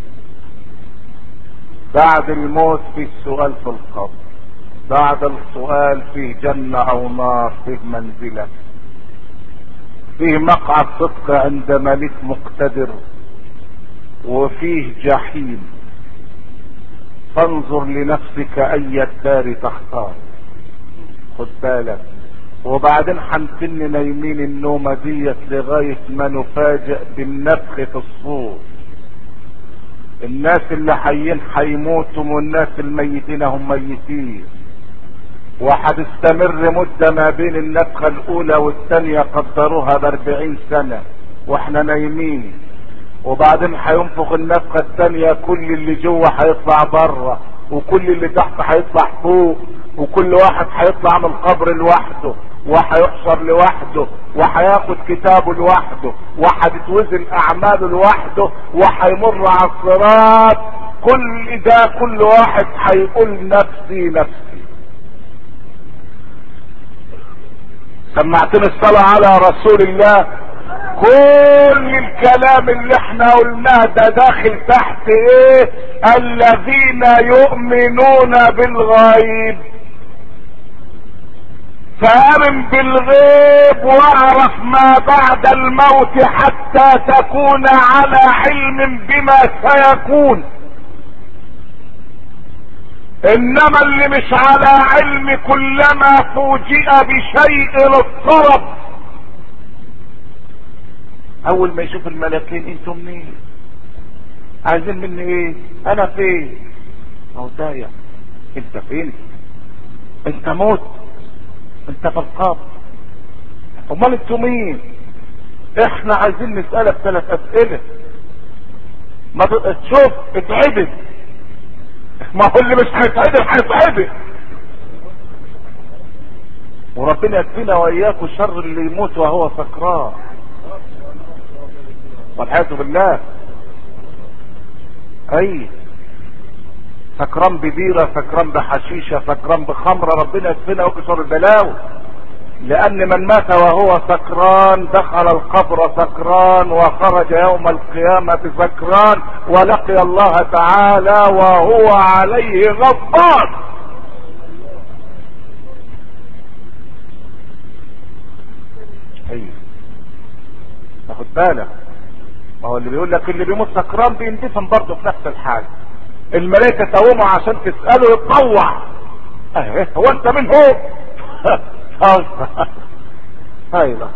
A: بعد الموت في السؤال في القبر بعد السؤال فيه جنة او نار فيه منزلة فيه مقعد صدق عند ملك مقتدر وفيه جحيم فانظر لنفسك اي الدار تختار خد بالك وبعدين هنكن نايمين النومة ديت لغاية ما نفاجئ بالنفخ في الصور الناس اللي حيين حيموتوا والناس الميتين هم ميتين وهتستمر مدة ما بين النفخة الاولى والثانية قدروها باربعين سنة واحنا نايمين وبعدين هينفخ النفخة الثانية كل اللي جوه هيطلع بره وكل اللي تحت هيطلع فوق وكل واحد هيطلع من القبر لوحده وهيحشر لوحده وهياخد كتابه لوحده وهتتوزن اعماله لوحده وهيمر على الصراط كل ده كل واحد هيقول نفسي نفسي سمعتني الصلاة على رسول الله كل الكلام اللي احنا قلناه ده داخل تحت ايه الذين يؤمنون بالغيب فامن بالغيب واعرف ما بعد الموت حتى تكون على علم بما سيكون انما اللي مش على علم كلما فوجئ بشيء اضطرب اول ما يشوف الملكين انتم مين عايزين مني ايه انا فين اهو تايع انت فين انت موت انت في القبر امال انتوا مين احنا عايزين نسألك ثلاث اسئلة ما تشوف اتعدل ما هو اللي مش هيتعدل هيتعدل وربنا يكفينا واياكم شر اللي يموت وهو سكران والحياة بالله اي سكران ببيرة سكران بحشيشة سكران بخمرة ربنا يكفينا ويكفي شر البلاوي لان من مات وهو سكران دخل القبر سكران وخرج يوم القيامة سكران ولقي الله تعالى وهو عليه غضبان ايوه تاخد بالك ما هو اللي بيقول لك اللي بيموت سكران بيندفن برضه في نفس الحال الملائكه تقوموا عشان تساله يتطوع اه هو انت من هو ايوه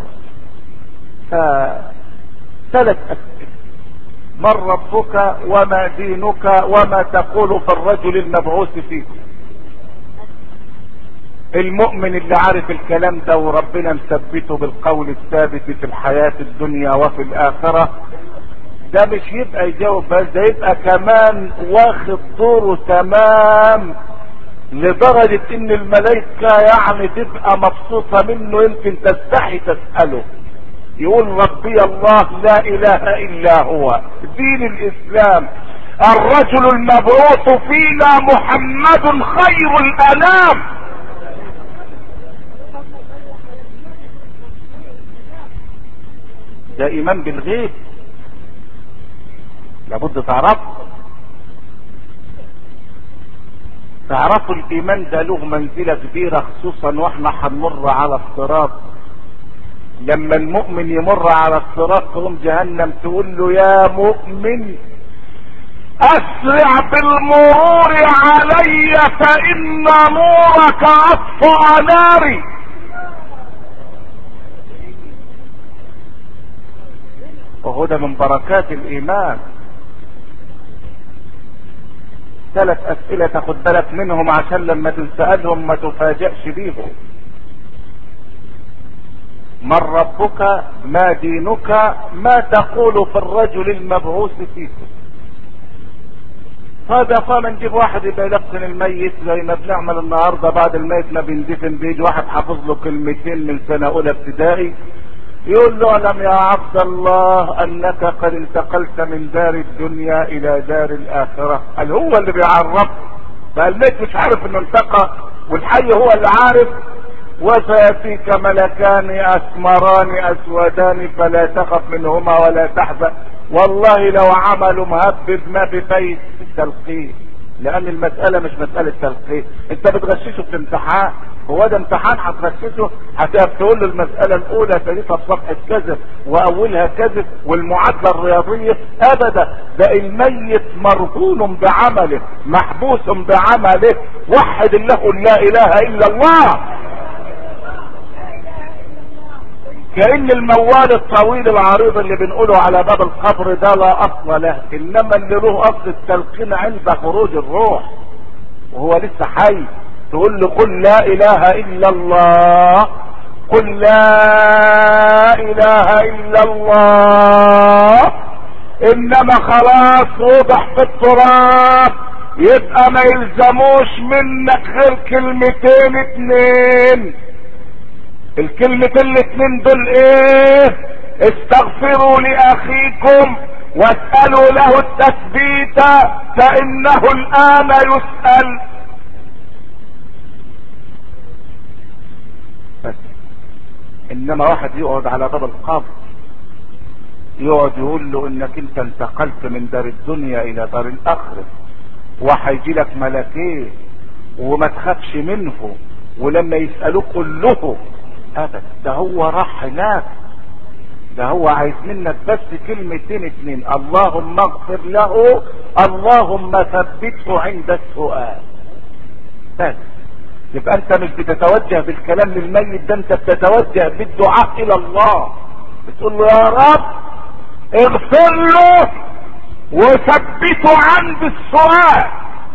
A: ثلاث اسئله من ربك وما دينك وما تقول في الرجل المبعوث فيكم المؤمن اللي عارف الكلام ده وربنا مثبته بالقول الثابت في الحياة الدنيا وفي الآخرة ده مش يبقى يجاوب بس ده يبقى كمان واخد دوره تمام لدرجة ان الملائكة يعني تبقى مبسوطة منه يمكن تستحي تسأله يقول ربي الله لا اله الا هو دين الاسلام الرجل المبعوث فينا محمد خير الانام ده ايمان بالغيب لابد تعرف تعرفوا الايمان ده له منزلة كبيرة خصوصا واحنا هنمر على الصراط لما المؤمن يمر على الصراط تقوم جهنم تقول له يا مؤمن اسرع بالمرور علي فان نورك اطفأ ناري وهو ده من بركات الايمان ثلاث اسئلة تاخد بالك منهم عشان لما تسألهم ما تفاجئش بيهم من ربك ما دينك ما تقول في الرجل المبعوث فيكم هذا فانا نجيب واحد يبقى يلقن الميت زي ما بنعمل النهارده بعد الميت ما بيندفن بيجي واحد حافظ له كلمتين من سنه اولى ابتدائي يقول له اعلم يا عبد الله انك قد انتقلت من دار الدنيا الى دار الاخره قال هو اللي بيعرف فالميت مش عارف انه انتقى والحي هو اللي عارف وسياتيك ملكان اسمران اسودان فلا تخف منهما ولا تحزن والله لو عملوا مهبب ما في فايد التلقين لان المسألة مش مسألة تلقين انت بتغششه في امتحان هو ده امتحان هتغششه هتقف تقول له المسألة الاولى تاريخها في صفحة كذا واولها كذا والمعادلة الرياضية ابدا ده الميت مرهون بعمله محبوس بعمله وحد الله لا اله الا الله كأن الموال الطويل العريض اللي بنقوله على باب القبر ده لا اصل له انما اللي له اصل التلقين عند خروج الروح وهو لسه حي تقول له قل لا اله الا الله قل لا اله الا الله انما خلاص وضح في التراب يبقى ما يلزموش منك غير كلمتين اتنين الكلمتين الاتنين دول ايه استغفروا لاخيكم واسألوا له التثبيت فانه الان يسأل بس انما واحد يقعد على باب القبر يقعد يقول له انك انت انتقلت من دار الدنيا الى دار الاخره وهيجي لك ملكين وما تخافش منه ولما يسألوك قل له ابدا ده هو راح هناك ده هو عايز منك بس كلمتين اتنين اللهم اغفر له اللهم ثبته عند السؤال بس يبقى انت مش بتتوجه بالكلام للميت ده انت بتتوجه بالدعاء الى الله بتقول له يا رب اغفر له وثبته عند السؤال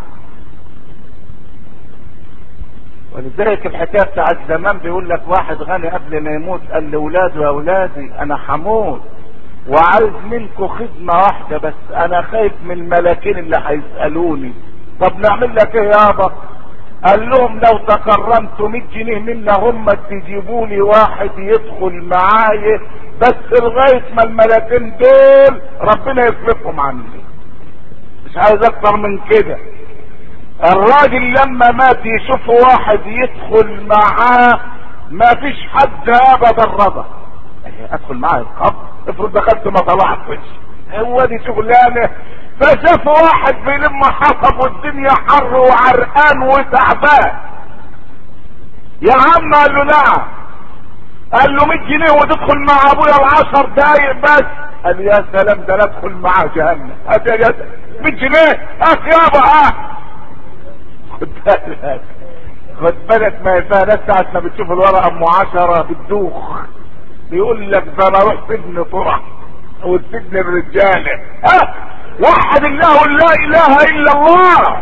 A: ولذلك الحكايه بتاعت زمان بيقول لك واحد غني قبل ما يموت قال لاولاده يا اولادي انا هموت وعايز منكم خدمه واحده بس انا خايف من الملاكين اللي هيسالوني طب نعمل لك ايه يابا قال لهم لو تكرمتوا 100 جنيه منا هم تجيبوا لي واحد يدخل معايا بس لغايه ما الملاكين دول ربنا يصرفهم عني مش عايز اكتر من كده الراجل لما مات يشوف واحد يدخل معاه ما فيش حد ابدا رضى ادخل معاه القبر افرض دخلت ما طلعتش هو دي شغلانه فشاف واحد بيلم حطب والدنيا حر وعرقان وتعبان يا عم قال له نعم قال له 100 جنيه وتدخل مع ابويا العشر دقايق بس قال يا سلام ده لا ادخل معاه جهنم هات يا جدع 100 جنيه هات يابا هات خد بالك خد بالك ما يفهم ناس ساعة ما بتشوف الورقة ام عشرة بتدوخ بيقول لك ده انا اروح سجن طرح او سجن الرجالة ها وحد الله لا اله الا الله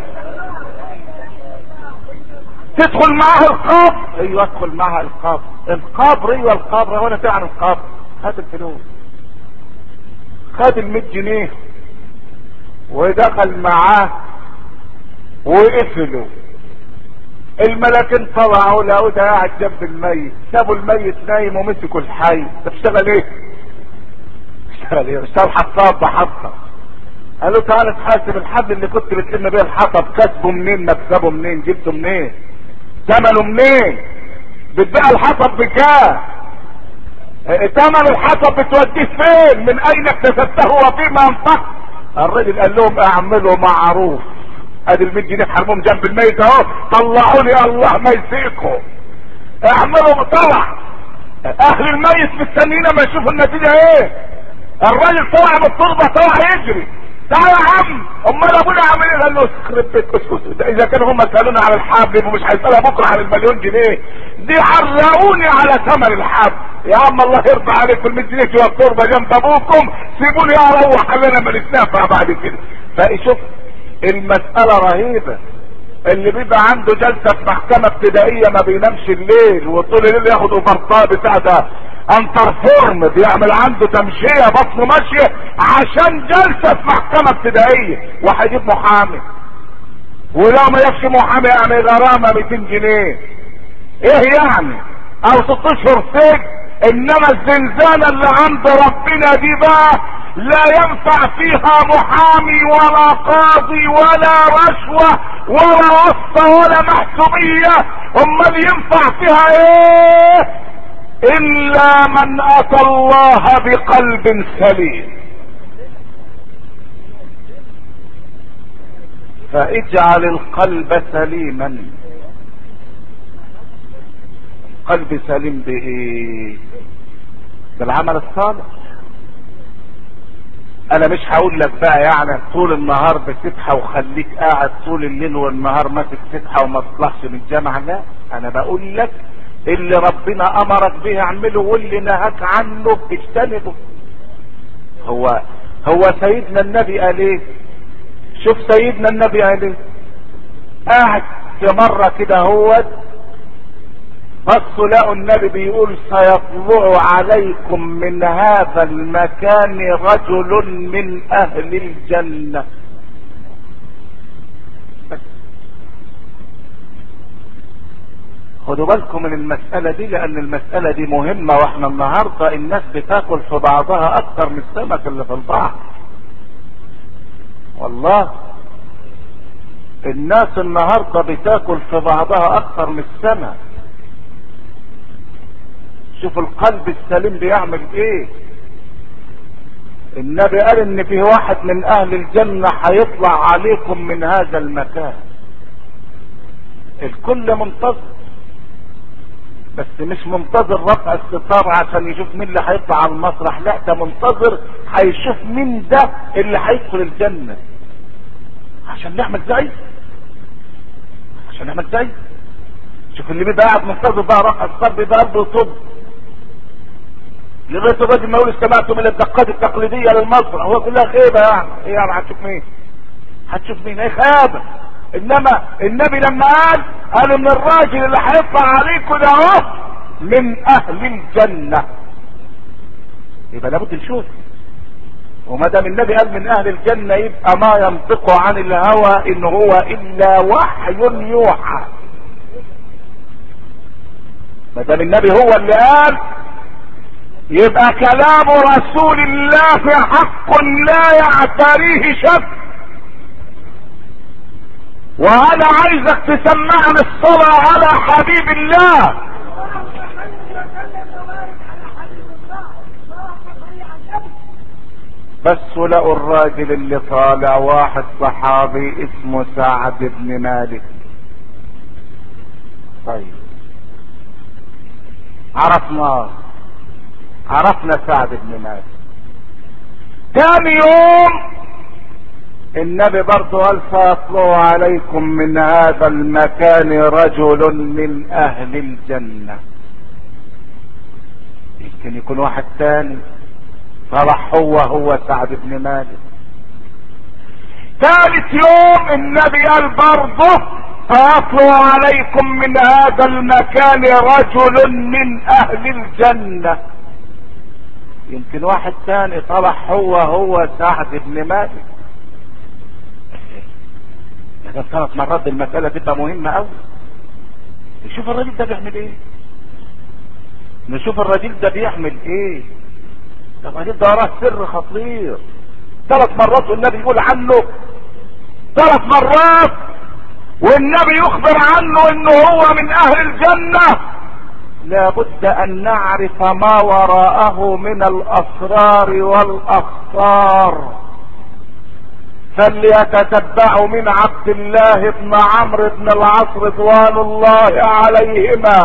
A: تدخل معاه القبر ايوه ادخل معها القبر القبر ايوه القبر وانا فعلا القبر هات الفلوس خد ال 100 جنيه ودخل معاه وقفلوا الملاكين طلعوا لقوا ده قاعد جنب الميت سابوا الميت نايم ومسكوا الحي طب اشتغل ايه؟ اشتغل ايه؟ اشتغل حطاب بحطه قالوا تعالى تحاسب الحبل اللي كنت بتلم بيه الحطب كسبه منين مكسبه منين جبته منين ثمنه منين بتبيع الحطب بكام ثمن الحطب بتوديه فين من اين اكتسبته وفيما انفقت الراجل قال لهم اعملوا معروف ادي ال 100 جنيه حرمهم جنب الميت اهو طلعوا لي الله ما يسيقوا اعملوا طلع اهل الميت مستنيين ما يشوفوا النتيجه ايه الراجل طلع من التربه طلع يجري تعال يا عم امال ابونا عامل ايه قال له يخرب بيت اسكت اذا كانوا هم سالونا على الحبل ومش هيسالها بكره على المليون جنيه دي عرقوني على ثمن الحبل يا عم الله يرضى عليكم ال 100 جنيه جوا التربه جنب ابوكم سيبوني اروح لنا ما نتنافع بعد كده فشوف المساله رهيبه اللي بيبقى عنده جلسه في محكمه ابتدائيه ما بينامش الليل وطول الليل ياخد اوفرطاه بتاع ده انترفورم بيعمل عنده تمشيه بطنه ماشيه عشان جلسه في محكمه ابتدائيه وهيجيب محامي ولو ما يكفي محامي يعني غرامه 200 جنيه ايه يعني او ست اشهر سجن انما الزنزانه اللي عند ربنا دي بقى لا ينفع فيها محامي ولا قاضي ولا رشوة ولا واسطة ولا محسوبية امال ينفع فيها ايه الا من اتى الله بقلب سليم فاجعل القلب سليما قلب سليم بايه بالعمل الصالح انا مش هقول لك بقى يعني طول النهار بسبحه وخليك قاعد طول الليل والنهار ماسك سبحه وما تطلعش من الجامعه لا انا بقول لك اللي ربنا امرك به اعمله واللي نهاك عنه اجتنبه هو هو سيدنا النبي قال ايه شوف سيدنا النبي قال ايه قاعد في مره كده هو بصوا لقوا النبي بيقول سيطلع عليكم من هذا المكان رجل من اهل الجنة بس. خدوا بالكم من المسألة دي لان المسألة دي مهمة واحنا النهاردة الناس بتاكل في بعضها اكتر من السمك اللي في البحر والله الناس النهاردة بتاكل في بعضها اكتر من السمك شوف القلب السليم بيعمل ايه النبي قال ان في واحد من اهل الجنة هيطلع عليكم من هذا المكان الكل منتظر بس مش منتظر رفع الستار عشان يشوف مين اللي هيطلع على المسرح لا ده منتظر هيشوف مين ده اللي هيدخل الجنة عشان نعمل زي عشان نعمل زي شوف اللي بيبقى قاعد منتظر بقى رفع الستار بيبقى قلبه طب لغايه الراجل ما يقول استمعتم الى الدقات التقليديه للمسرح هو كلها خيبه يعني ايه يعني هتشوف مين؟ هتشوف مين؟ ايه خيابه انما النبي لما قال قال ان الراجل اللي هيطلع عليكم ده اهو من اهل الجنه يبقى لابد نشوف وما دام النبي قال من اهل الجنه يبقى ما ينطق عن الهوى ان هو الا وحي يوحى ما دام النبي هو اللي قال يبقى كلام رسول الله حق لا يعتريه شك وانا عايزك تسمعني الصلاة على حبيب الله بس لقوا الراجل اللي طالع واحد صحابي اسمه سعد بن مالك طيب عرفناه عرفنا سعد بن مالك تاني يوم النبي برضه قال سيطلع عليكم من هذا المكان رجل من اهل الجنة يمكن يكون واحد تاني طلع هو هو سعد بن مالك ثالث يوم النبي قال برضه سيطلع عليكم من هذا المكان رجل من اهل الجنه يمكن واحد تاني طلع هو هو سعد بن مالك ده ثلاث مرات المسألة تبقى مهمة أوي نشوف الراجل ده بيعمل ايه نشوف الراجل ده بيعمل ايه ده الراجل ده وراه سر خطير ثلاث مرات والنبي يقول عنه ثلاث مرات والنبي يخبر عنه انه هو من اهل الجنه لابد ان نعرف ما وراءه من الاسرار والاخطار فليتتبعوا من عبد الله بن عمرو بن العاص رضوان الله عليهما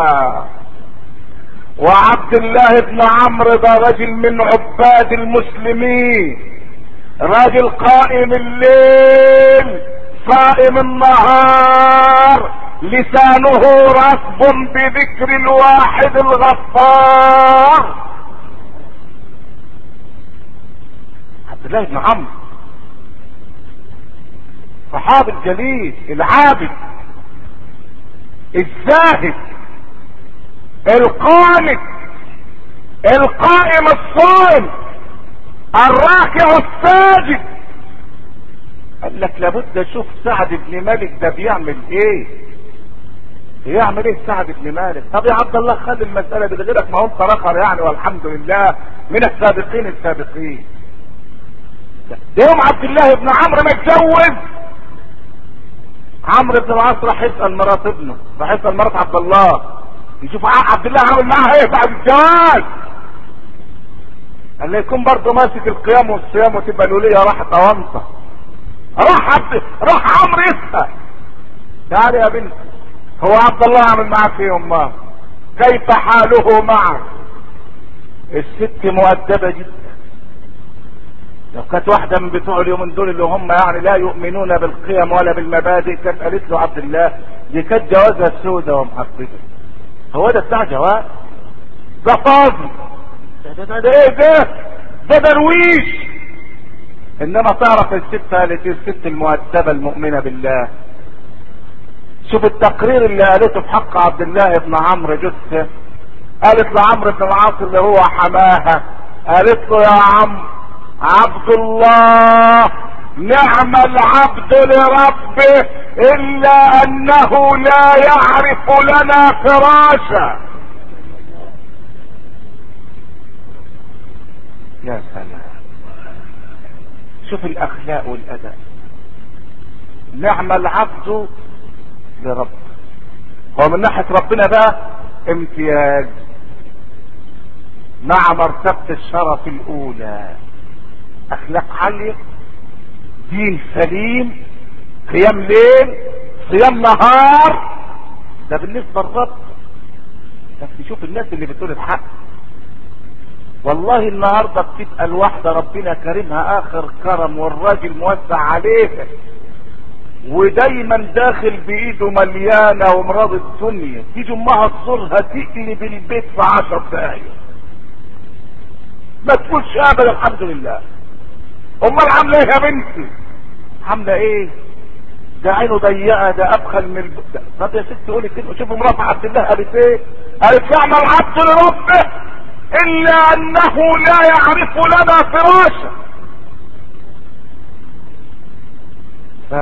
A: وعبد الله بن عمرو ده رجل من عباد المسلمين راجل قائم الليل صائم النهار لسانه رطب بذكر الواحد الغفار عبد الله بن عمرو صحابي الجليل العابد الزاهد القانت القائم الصائم الراكع الساجد قال لك لابد اشوف سعد بن مالك ده بيعمل ايه بيعمل ايه سعد بن مالك طب يا عبد الله خلي المسألة دي غيرك ما هو انت رخر يعني والحمد لله من السابقين السابقين ده يوم عبد الله بن عمرو ما اتجوز عمرو بن العاص راح يسأل مرات ابنه راح يسأل مرات عبد الله يشوف عبد الله عامل معاها ايه بعد الجواز قال له يكون برضه ماسك القيام والصيام وتبقى الوليه راحت اوانطه راح عبد راح عمرو يسأل تعالي يا بنتي هو عبد الله عامل معاك ايه امه كيف حاله معك الست مؤدبه جدا لو كانت واحدة من بتوع اليومين دول اللي هم يعني لا يؤمنون بالقيم ولا بالمبادئ كانت قالت له عبد الله دي كانت جوازها سودة ومحببة هو ده بتاع جواز ده فاضي ده ده ده, ده ايه ده ده درويش انما تعرف الست قالت الست المؤدبة المؤمنة بالله شوف التقرير اللي قالته في حق عبد الله بن عمرو جثة قالت لعمرو بن العاص اللي هو حماها قالت له يا عم عبد الله نعم العبد لربه الا انه لا يعرف لنا فراشا يا سلام شوف الاخلاق والادب نعم العبد لربه هو من ناحيه ربنا بقى امتياز مع مرتبه الشرف الاولى اخلاق عالية دين سليم قيام ليل صيام نهار ده بالنسبة للرب بس شوف الناس اللي بتقول الحق والله النهاردة بتبقى الواحدة ربنا كرمها اخر كرم والراجل موسع عليها ودايما داخل بايده مليانة ومراض الدنيا تيجي امها تزورها تقلب البيت في عشر دقايق ما تقولش ابدا الحمد لله امال عامله ايه يا بنتي عامله ايه ده عينه ضيقه ده ابخل من الب... طب يا ست قولي كده شوف مرات عبد الله قالت ايه قالت يعمل عبد لربه الا انه لا يعرف لنا فراشا ف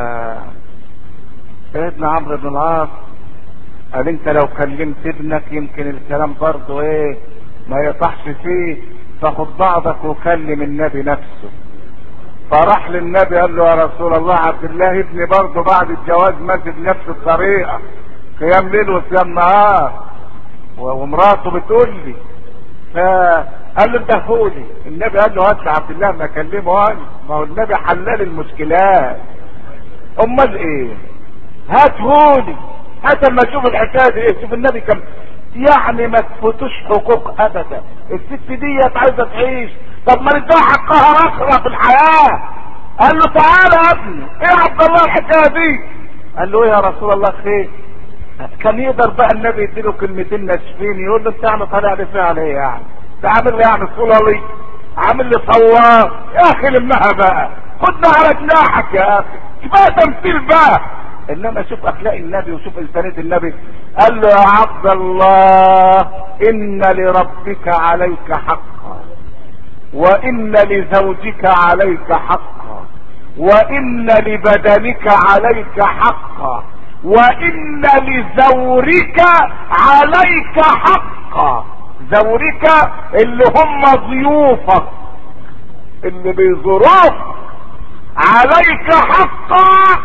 A: سيدنا عمرو بن العاص قال انت لو كلمت ابنك يمكن الكلام برضه ايه ما يطحش فيه فخد بعضك وكلم النبي نفسه فراح للنبي قال له يا رسول الله عبد الله ابني برضه بعد الجواز ماشي بنفس الطريقه قيام ليل وصيام نهار ومراته بتقول لي فقال له انت فولي النبي قال له هات عبد الله ما اكلمه انا ما هو النبي حلال المشكلات امال ايه هات فولي هات اما اشوف الحكايه دي ايه شوف النبي كم يعني ما تفوتوش حقوق ابدا الست ديت عايزه تعيش طب ما نديها حقها اخرى في الحياه قال له تعالى يا ابني ايه يا عبد الله الحكايه دي قال له ايه يا رسول الله خير كان يقدر بقى النبي يديله كلمتين ناشفين يقول له انت يعني طالع لي فيها على ايه يعني انت عامل لي يعني صلالي عامل لي صواب يا اخي لمها بقى خدنا على جناحك يا اخي كفايه تمثيل بقى انما شوف اخلاق النبي وشوف انسانيه النبي قال له يا عبد الله ان لربك عليك حقا وان لزوجك عليك حقا وان لبدنك عليك حقا وان لزورك عليك حقا زورك اللي هم ضيوفك اللي بيزوروك عليك حقا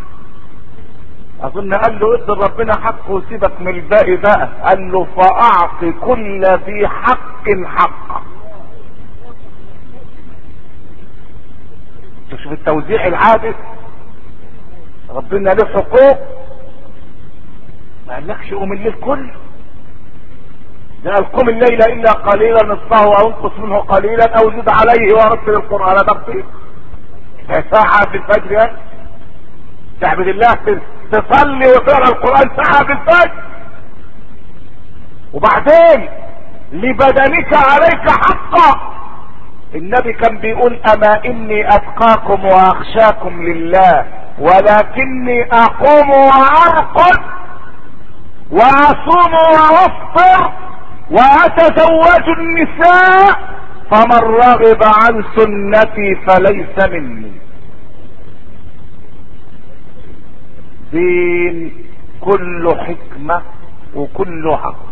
A: اظن قال له ادي ربنا حقه وسيبك من الباقي بقى قال له فاعط كل ذي حق حقه تشوف التوزيع العادل ربنا له حقوق ما قالكش قوم الليل كله ده قال قم الليل الا قليلا نصفه او انقص منه قليلا او زد عليه ورتل القران ترتيل ساعة في الفجر يعني تعبد الله تصلي وتقرا القرآن ساعة في الفجر وبعدين لبدنك عليك حقا النبي كان بيقول اما اني اتقاكم واخشاكم لله ولكني اقوم وارقد واصوم وافطر واتزوج النساء فمن رغب عن سنتي فليس مني دين كله حكمة وكله حق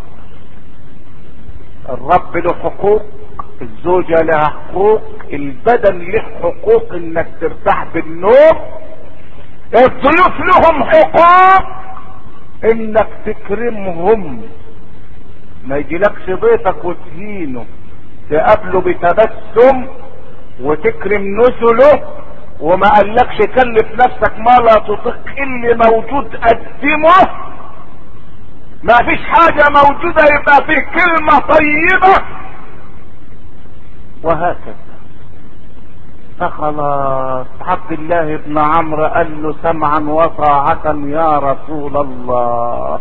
A: الرب له حقوق الزوجة لها حقوق البدن له حقوق انك ترتاح بالنوم الضيوف لهم حقوق انك تكرمهم ما يجيلكش ضيفك وتهينه تقابله بتبسم وتكرم نزله وما قالكش كلف نفسك ما لا تطيق اللي موجود قدمه ما فيش حاجة موجودة يبقى في كلمة طيبة وهكذا فخلاص عبد الله بن عمرو قال له سمعا وطاعة يا رسول الله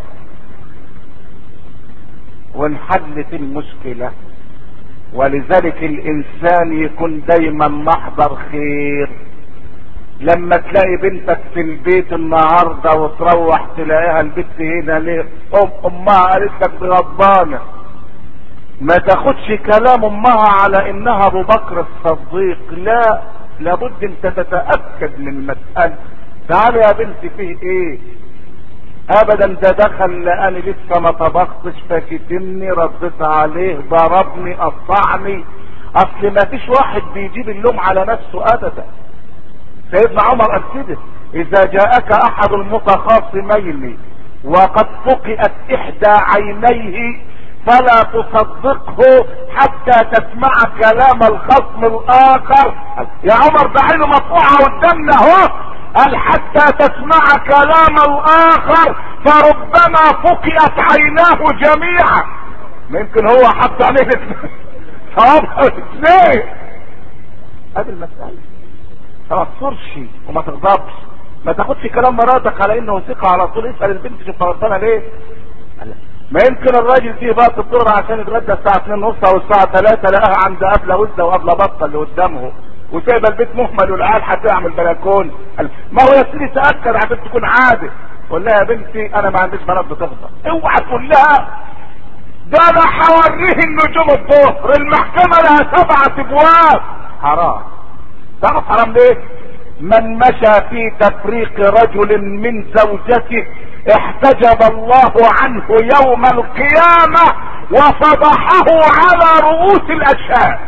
A: وانحلت المشكلة ولذلك الانسان يكون دايما محضر خير لما تلاقي بنتك في البيت النهارده وتروح تلاقيها البت هنا ليه ام امها قالت لك غضبانه ما تاخدش كلام امها على انها ابو بكر الصديق لا لابد انت تتاكد من المساله تعالى يا بنتي فيه ايه ابدا ده دخل لاني لسه ما طبختش فكتمني رديت عليه ضربني قطعني اصل ما فيش واحد بيجيب اللوم على نفسه ابدا سيدنا عمر قال كده اذا جاءك احد المتخاصمين وقد فقئت احدى عينيه فلا تصدقه حتى تسمع كلام الخصم الاخر يا عمر ده عينه مقطوعه قدامنا اهو قال حتى تسمع كلام الاخر فربما فقئت عيناه جميعا ما يمكن هو حط عليه صوابها اثنين هذه المسألة فما تصرش وما تغضبش ما تاخدش كلام مراتك على انه ثقة على طول اسأل البنت شوف غلطانة ليه ما يمكن الراجل فيه بقى الظهر عشان يتغدى الساعة 2 ونص او الساعة 3 لقاها عند قبلة وزة وقبلة بطة اللي قدامه وسايبه البيت مهمل والعيال هتعمل بلكون ما هو يا سيدي تاكد عشان تكون عادل قول لها يا بنتي انا ما عنديش بنات بتغضب اوعى تقول لها ده انا هوريه النجوم الظهر المحكمة لها سبعة ابواب حرام تعرف حرام ليه من مشى في تفريق رجل من زوجته احتجب الله عنه يوم القيامة وفضحه على رؤوس الاشهاد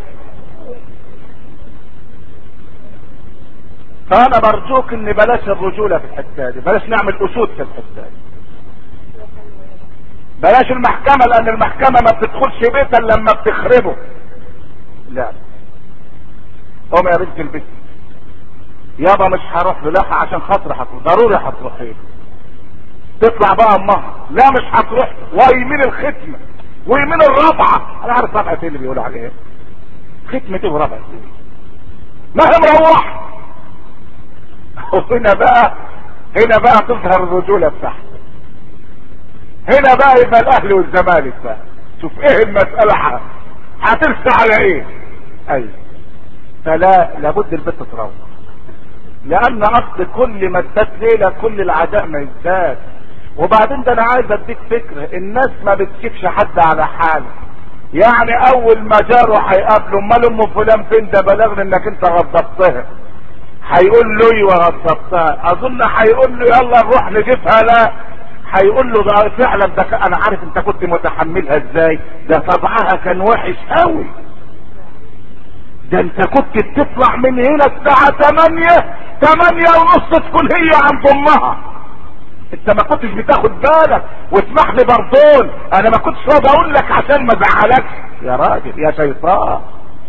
A: فانا برجوك ان بلاش الرجولة في الحتة دي بلاش نعمل اسود في الحتة دي بلاش المحكمة لان المحكمة ما بتدخلش بيتا لما بتخربه لا قوم يا بنت البيت يابا مش هروح له لا عشان خاطري هتروح ضروري هتروحي له تطلع بقى امها لا مش هتروح ويمين الختمة ويمين الرابعة انا عارف رابعة ايه اللي بيقولوا عليها ختمة ايه ورابعة ايه ما هي مروحة وهنا بقى هنا بقى تظهر الرجولة بتاعته هنا بقى يبقى الاهلي والزمالك بقى شوف ايه المسألة هترسى على ايه ايوه فلا لابد البنت تروح لان اصل كل ما ازداد ليله كل العداء ما يزداد وبعدين ده انا عايز اديك فكره الناس ما بتسيبش حد على حاله يعني اول ما جاره هيقابله امال ام فلان فين ده بلغني انك انت غضبتها هيقول له ايوه غضبتها اظن هيقول له يلا نروح نجيبها لا هيقول له ده فعلا ده انا عارف انت كنت متحملها ازاي ده طبعها كان وحش قوي ده انت كنت بتطلع من هنا الساعة 8 8 ونص تكون هي عند امها انت ما كنتش بتاخد بالك واسمح لي برضون انا ما كنتش راضي اقول لك عشان ما ازعلكش يا راجل يا شيطان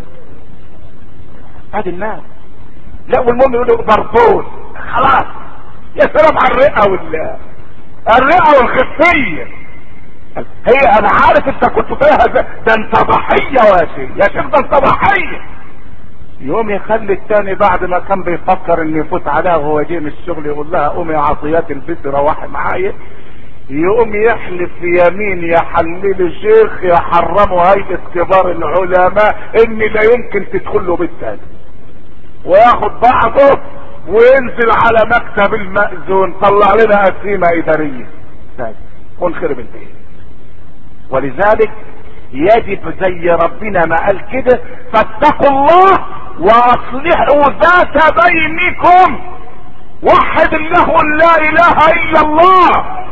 A: ادي الناس لا والمهم يقولوا برضون خلاص يا سلام على الرئة وال الرئة والخفية هي انا عارف انت كنت فيها ده, ده انت ضحية يا شيخ يا شيخ ده انت ضحية يقوم يخلي التاني بعد ما كان بيفكر انه يفوت عليها وهو جاي من الشغل يقول لها قومي يا عطيات البيت روحي معايا يقوم يحلف يمين يا حليل الشيخ يا حرموا هيئة كبار العلماء ان لا يمكن تدخل له بيت تاني وياخد بعضه وينزل على مكتب المأذون طلع لنا قسيمة ادارية كن خرب البيت ولذلك يجب زي ربنا ما قال كده فاتقوا الله واصلحوا ذات بينكم وحد الله لا اله الا الله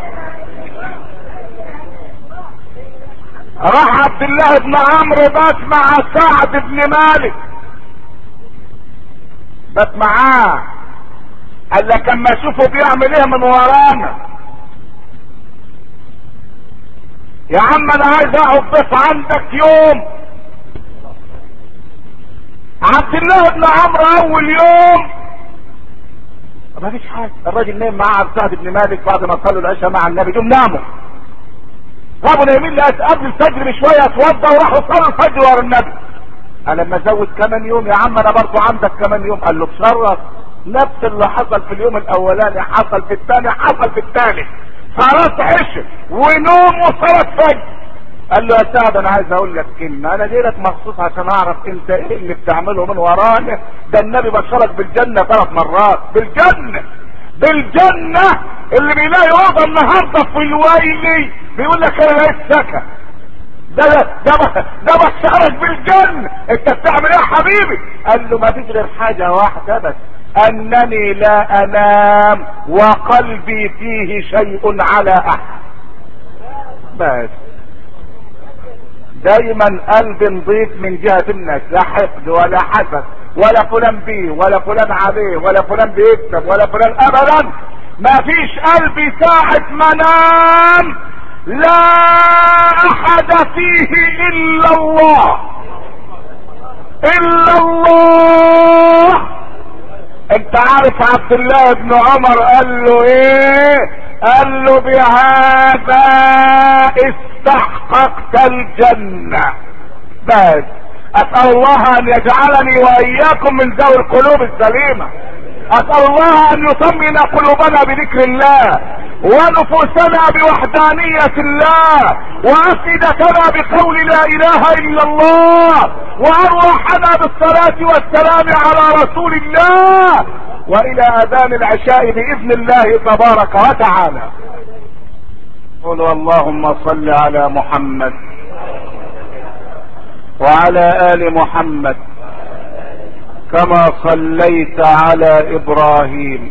A: راح عبد الله بن عمرو بات مع سعد بن مالك بات معاه قال لك اما اشوفه بيعمل ايه من ورانا يا عم انا عايز اقعد ضيف عندك يوم عبد الله بن عمرو اول يوم ما فيش حاجه الراجل نام مع عبد سعد بن مالك بعد ما صلوا العشاء مع النبي دول ناموا غابوا نايمين لقيت قبل الفجر بشويه اتوضى وراحوا صلوا الفجر ورا النبي قال لما ازود كمان يوم يا عم انا برضه عندك كمان يوم قال له بشرف نفس اللي حصل في اليوم الاولاني حصل في الثاني حصل في الثالث صلاة عشر ونوم وصلاة فجر قال له يا سعد انا عايز اقول لك كلمة انا جاي لك مخصوص عشان اعرف انت ايه اللي بتعمله من ورانا ده النبي بشرك بالجنة ثلاث مرات بالجنة بالجنة اللي بيلاقي اوضه النهارده في الويلي بيقول لك انا لقيت سكن ده ده ده, ده بشرك بالجنة انت بتعمل ايه يا حبيبي قال له ما فيش غير حاجة واحدة بس انني لا انام وقلبي فيه شيء على احد بس دايما قلبي نضيف من جهة الناس لا حقد ولا حسد ولا فلان بيه ولا فلان عليه ولا فلان بيكتب ولا فلان ابدا ما فيش قلبي ساعة ما نام لا احد فيه الا الله الا الله انت عارف عبد الله بن عمر قال له ايه قال له بهذا استحققت الجنة بس اسأل الله ان يجعلني واياكم من ذوي القلوب السليمة اسأل الله ان يطمئن قلوبنا بذكر الله ونفوسنا بوحدانية الله وافئدتنا بقول لا اله الا الله وارواحنا بالصلاة والسلام على رسول الله والى اذان العشاء باذن الله تبارك وتعالى قولوا اللهم صل على محمد وعلى ال محمد كما صليت على ابراهيم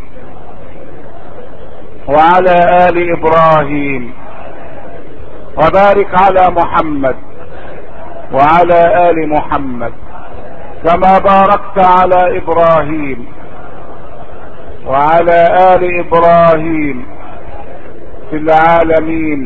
A: وعلى ال ابراهيم وبارك على محمد وعلى ال محمد كما باركت على ابراهيم وعلى ال ابراهيم في العالمين